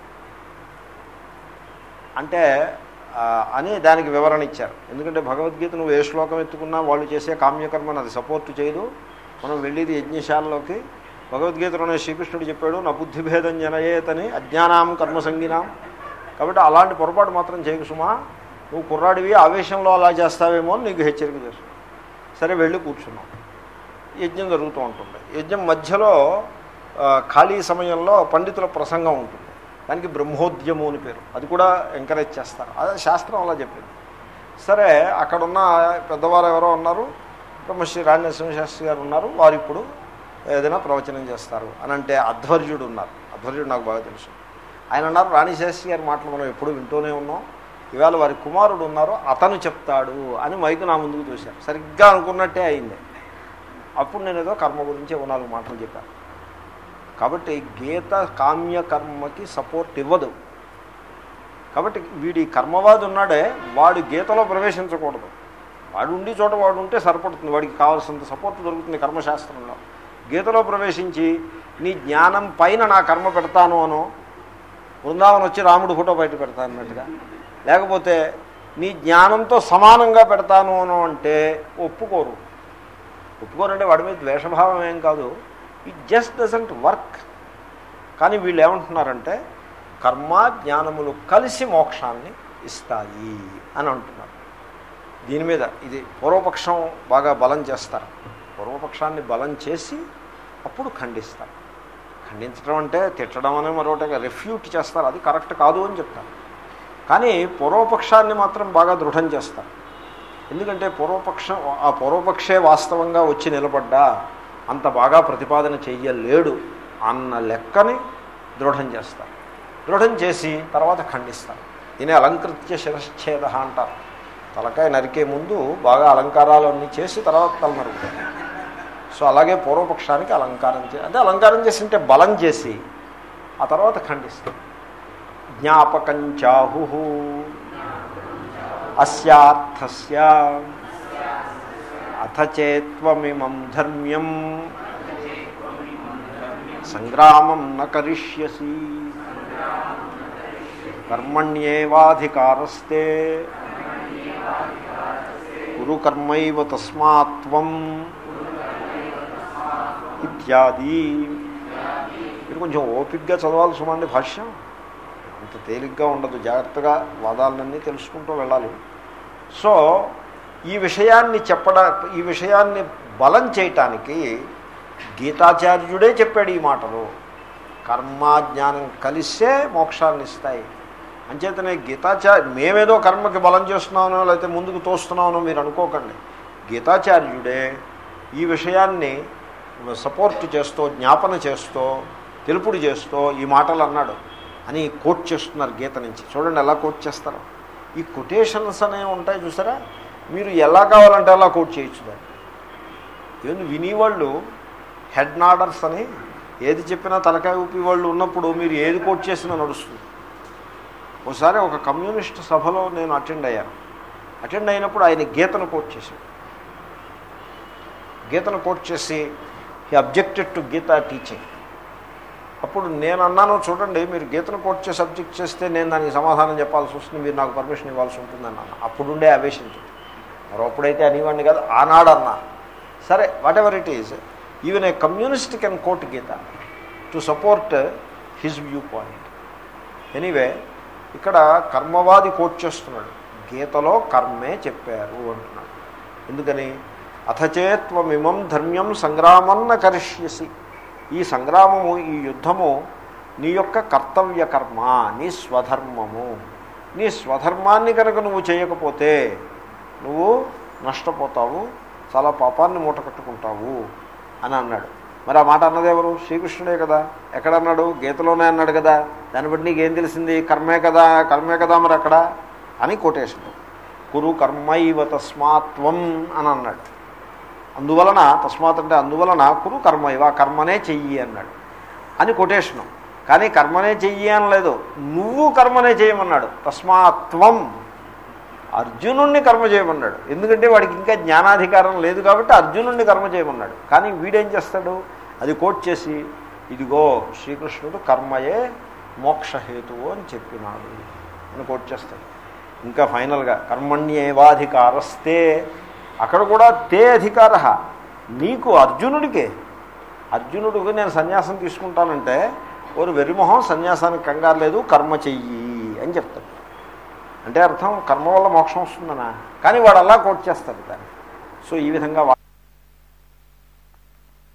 అంటే ఆ, అని దానికి వివరణ ఇచ్చారు ఎందుకంటే భగవద్గీత నువ్వు ఏ శ్లోకం ఎత్తుకున్నా వాళ్ళు చేసే కామ్యకర్మను అది సపోర్ట్ చేయదు మనం వెళ్ళేది యజ్ఞశాలలోకి భగవద్గీతలోనే శ్రీకృష్ణుడు చెప్పాడు నా బుద్ధిభేదం జనయేతని అజ్ఞానాం కర్మసంగినాం కాబట్టి అలాంటి పొరపాటు మాత్రం చేయకు సుమా నువ్వు కుర్రాడివి ఆవేశంలో అలా చేస్తావేమో అని నీకు హెచ్చరిక చేస్తాను సరే వెళ్ళి కూర్చున్నాం యజ్ఞం జరుగుతూ ఉంటుంది యజ్ఞం మధ్యలో ఆ, ఖాళీ సమయంలో పండితుల ప్రసంగం ఉంటుంది దానికి బ్రహ్మోద్యము అని పేరు అది కూడా ఎంకరేజ్ చేస్తారు అదే శాస్త్రం అలా చెప్పింది సరే అక్కడున్న పెద్దవారు ఎవరో ఉన్నారు బ్రహ్మశ్రీ రాజనరసింహ శాస్త్రి గారు ఉన్నారు వారు ఇప్పుడు ఏదైనా ప్రవచనం చేస్తారు అని అంటే అధ్వర్యుడు ఉన్నారు అధ్వర్యుడు నాకు బాగా తెలుసు ఆయన అన్నారు రాణిశాస్త్రి గారి మాటలు మనం ఎప్పుడు వింటూనే ఉన్నాం ఇవాళ వారి కుమారుడు ఉన్నారు అతను చెప్తాడు అని మైకు నా ముందుకు చూశారు సరిగ్గా అనుకున్నట్టే అయింది అప్పుడు నేను ఏదో కర్మ గురించి ఏవో నాలుగు మాటలు చెప్పాను కాబట్టి గీత కామ్య కర్మకి సపోర్ట్ ఇవ్వదు కాబట్టి వీడి కర్మవాది ఉన్నాడే వాడు గీతలో ప్రవేశించకూడదు వాడు ఉండి చోట వాడు ఉంటే సరిపడుతుంది వాడికి కావాల్సినంత సపోర్ట్ దొరుకుతుంది కర్మశాస్త్రంలో గీతలో ప్రవేశించి నీ జ్ఞానం పైన నా కర్మ పెడతాను అను బృందావనం వచ్చి రాముడు ఫోటో బయట పెడతాను అన్నట్టుగా లేకపోతే నీ జ్ఞానంతో సమానంగా పెడతాను అను అంటే ఒప్పుకోరు ఒప్పుకోరంటే వాడి మీద ద్వేషభావం ఏం కాదు ఇట్ జస్ట్ డజంట్ వర్క్ కానీ వీళ్ళు ఏమంటున్నారంటే కర్మ జ్ఞానములు కలిసి మోక్షాన్ని ఇస్తాయి అని అంటున్నారు దీని మీద ఇది పూర్వపక్షం బాగా బలం చేస్తారు పూర్వపక్షాన్ని బలం చేసి అప్పుడు ఖండిస్తారు ఖండించడం అంటే తిట్టడం అనే మరొకటి రిఫ్యూట్ చేస్తారు అది కరెక్ట్ కాదు అని చెప్తారు కానీ పూర్వపక్షాన్ని మాత్రం బాగా దృఢం చేస్తారు ఎందుకంటే పూర్వపక్షం ఆ పూర్వపక్షే వాస్తవంగా వచ్చి నిలబడ్డా అంత బాగా ప్రతిపాదన చెయ్యలేడు అన్న లెక్కని దృఢం చేస్తారు దృఢం చేసి తర్వాత ఖండిస్తారు దీని అలంకృత్య శిరశ్చేద అంటారు తలకాయ నరికే ముందు బాగా అలంకారాలు అన్నీ చేసి తర్వాత తల నరుకుతారు సో అలాగే పూర్వపక్షానికి అలంకారం చే అంటే అలంకారం చేసి అంటే బలం చేసి ఆ తర్వాత ఖండిస్తారు జ్ఞాపకంచాహు అస్యార్థస్య అథ చేత్వమిమం ధర్మ్యం సంగ్రామం న కరిష్యసి కర్మణ్యేవాధికారస్తే కురు కర్మైవ తస్మాత్వం ఇత్యాది మీరు కొంచెం ఓపిక్గా చదవాలి సుమండి భాష్యం అంత తేలిగ్గా ఉండదు జాగ్రత్తగా వాదాలన్నీ తెలుసుకుంటూ వెళ్ళాలి సో ఈ విషయాన్ని చెప్పడా ఈ విషయాన్ని బలం చేయటానికి గీతాచార్యుడే చెప్పాడు ఈ మాటలు కర్మ జ్ఞానం కలిసే మోక్షాన్ని ఇస్తాయి అంచేతనే గీతాచార్య మేమేదో కర్మకి బలం చేస్తున్నామనో లేకపోతే ముందుకు తోస్తున్నామనో మీరు అనుకోకండి గీతాచార్యుడే ఈ విషయాన్ని సపోర్ట్ చేస్తూ జ్ఞాపన చేస్తూ తెలుపుడు చేస్తూ ఈ మాటలు అన్నాడు అని కోట్ చేస్తున్నారు గీత నుంచి చూడండి ఎలా కోట్ చేస్తారు ఈ కొటేషన్స్ అనేవి ఉంటాయి చూసారా మీరు ఎలా కావాలంటే అలా కోట్ చేయొచ్చు దాన్ని ఏంది వినేవాళ్ళు హెడ్ నాడర్స్ అని ఏది చెప్పినా తలకాయ ఊపి వాళ్ళు ఉన్నప్పుడు మీరు ఏది కోట్ చేసినా నడుస్తుంది ఒకసారి ఒక కమ్యూనిస్ట్ సభలో నేను అటెండ్ అయ్యాను అటెండ్ అయినప్పుడు ఆయన గీతను కోట్ చేశాడు గీతను కోట్ చేసి he objected to Gita teaching అప్పుడు నేను అన్నాను చూడండి మీరు గీతను కోట్ చేసి సబ్జెక్ట్ చేస్తే నేను దానికి సమాధానం చెప్పాల్సి వస్తుంది మీరు నాకు పర్మిషన్ ఇవ్వాల్సి ఉంటుంది అన్నాను అప్పుడుండే ఆవేశించింది మరొప్పుడైతే అనేవాడిని కాదు ఆనాడు అన్నా సరే whatever it is even a communist can quote Gita to support his viewpoint anyway ఇక్కడ కర్మవాది కోట్ చేస్తున్నాడు గీతలో కర్మే చెప్పారు అంటున్నాడు ఎందుకని అథచేత్వమిమం ధర్మ్యం సంగ్రామన్న కరిష్యసి ఈ సంగ్రామము ఈ యుద్ధము నీ యొక్క కర్తవ్య కర్మ నీ స్వధర్మము నీ స్వధర్మాన్ని కనుక నువ్వు చేయకపోతే నువ్వు నష్టపోతావు చాలా పాపాన్ని మూట కట్టుకుంటావు అని అన్నాడు మరి ఆ మాట అన్నది ఎవరు శ్రీకృష్ణుడే కదా ఎక్కడ అన్నాడు గీతలోనే అన్నాడు కదా దాన్ని బట్టి నీకేం తెలిసింది కర్మే కదా కర్మే కదా మరి అక్కడ అని కొటేషన్ కురు కర్మైవ తస్మాత్వం అని అన్నాడు అందువలన తస్మాత్ అంటే అందువలన కురు కర్మైవ కర్మనే చెయ్యి అన్నాడు అని కొటేషను కానీ కర్మనే చెయ్యి అనలేదు నువ్వు కర్మనే చేయమన్నాడు తస్మాత్వం అర్జునుణ్ణి కర్మ చేయమన్నాడు ఎందుకంటే వాడికి ఇంకా జ్ఞానాధికారం లేదు కాబట్టి అర్జునుణ్ణి కర్మ చేయమన్నాడు కానీ వీడేం చేస్తాడు అది కోట్ చేసి ఇదిగో శ్రీకృష్ణుడు కర్మయే మోక్షహేతువు అని చెప్పినాడు అని కోట్ చేస్తాడు ఇంకా ఫైనల్గా కర్మణ్యేవాధికారస్తే అక్కడ కూడా తే అధికార నీకు అర్జునుడికే అర్జునుడికి నేను సన్యాసం తీసుకుంటానంటే ఓరు వెరిమొహం సన్యాసానికి కంగారు లేదు కర్మ చెయ్యి అని చెప్తాడు అంటే అర్థం కర్మ వల్ల మోక్షం వస్తుందనా కానీ వాడు అలా కోట్ చేస్తాడు దాన్ని సో ఈ విధంగా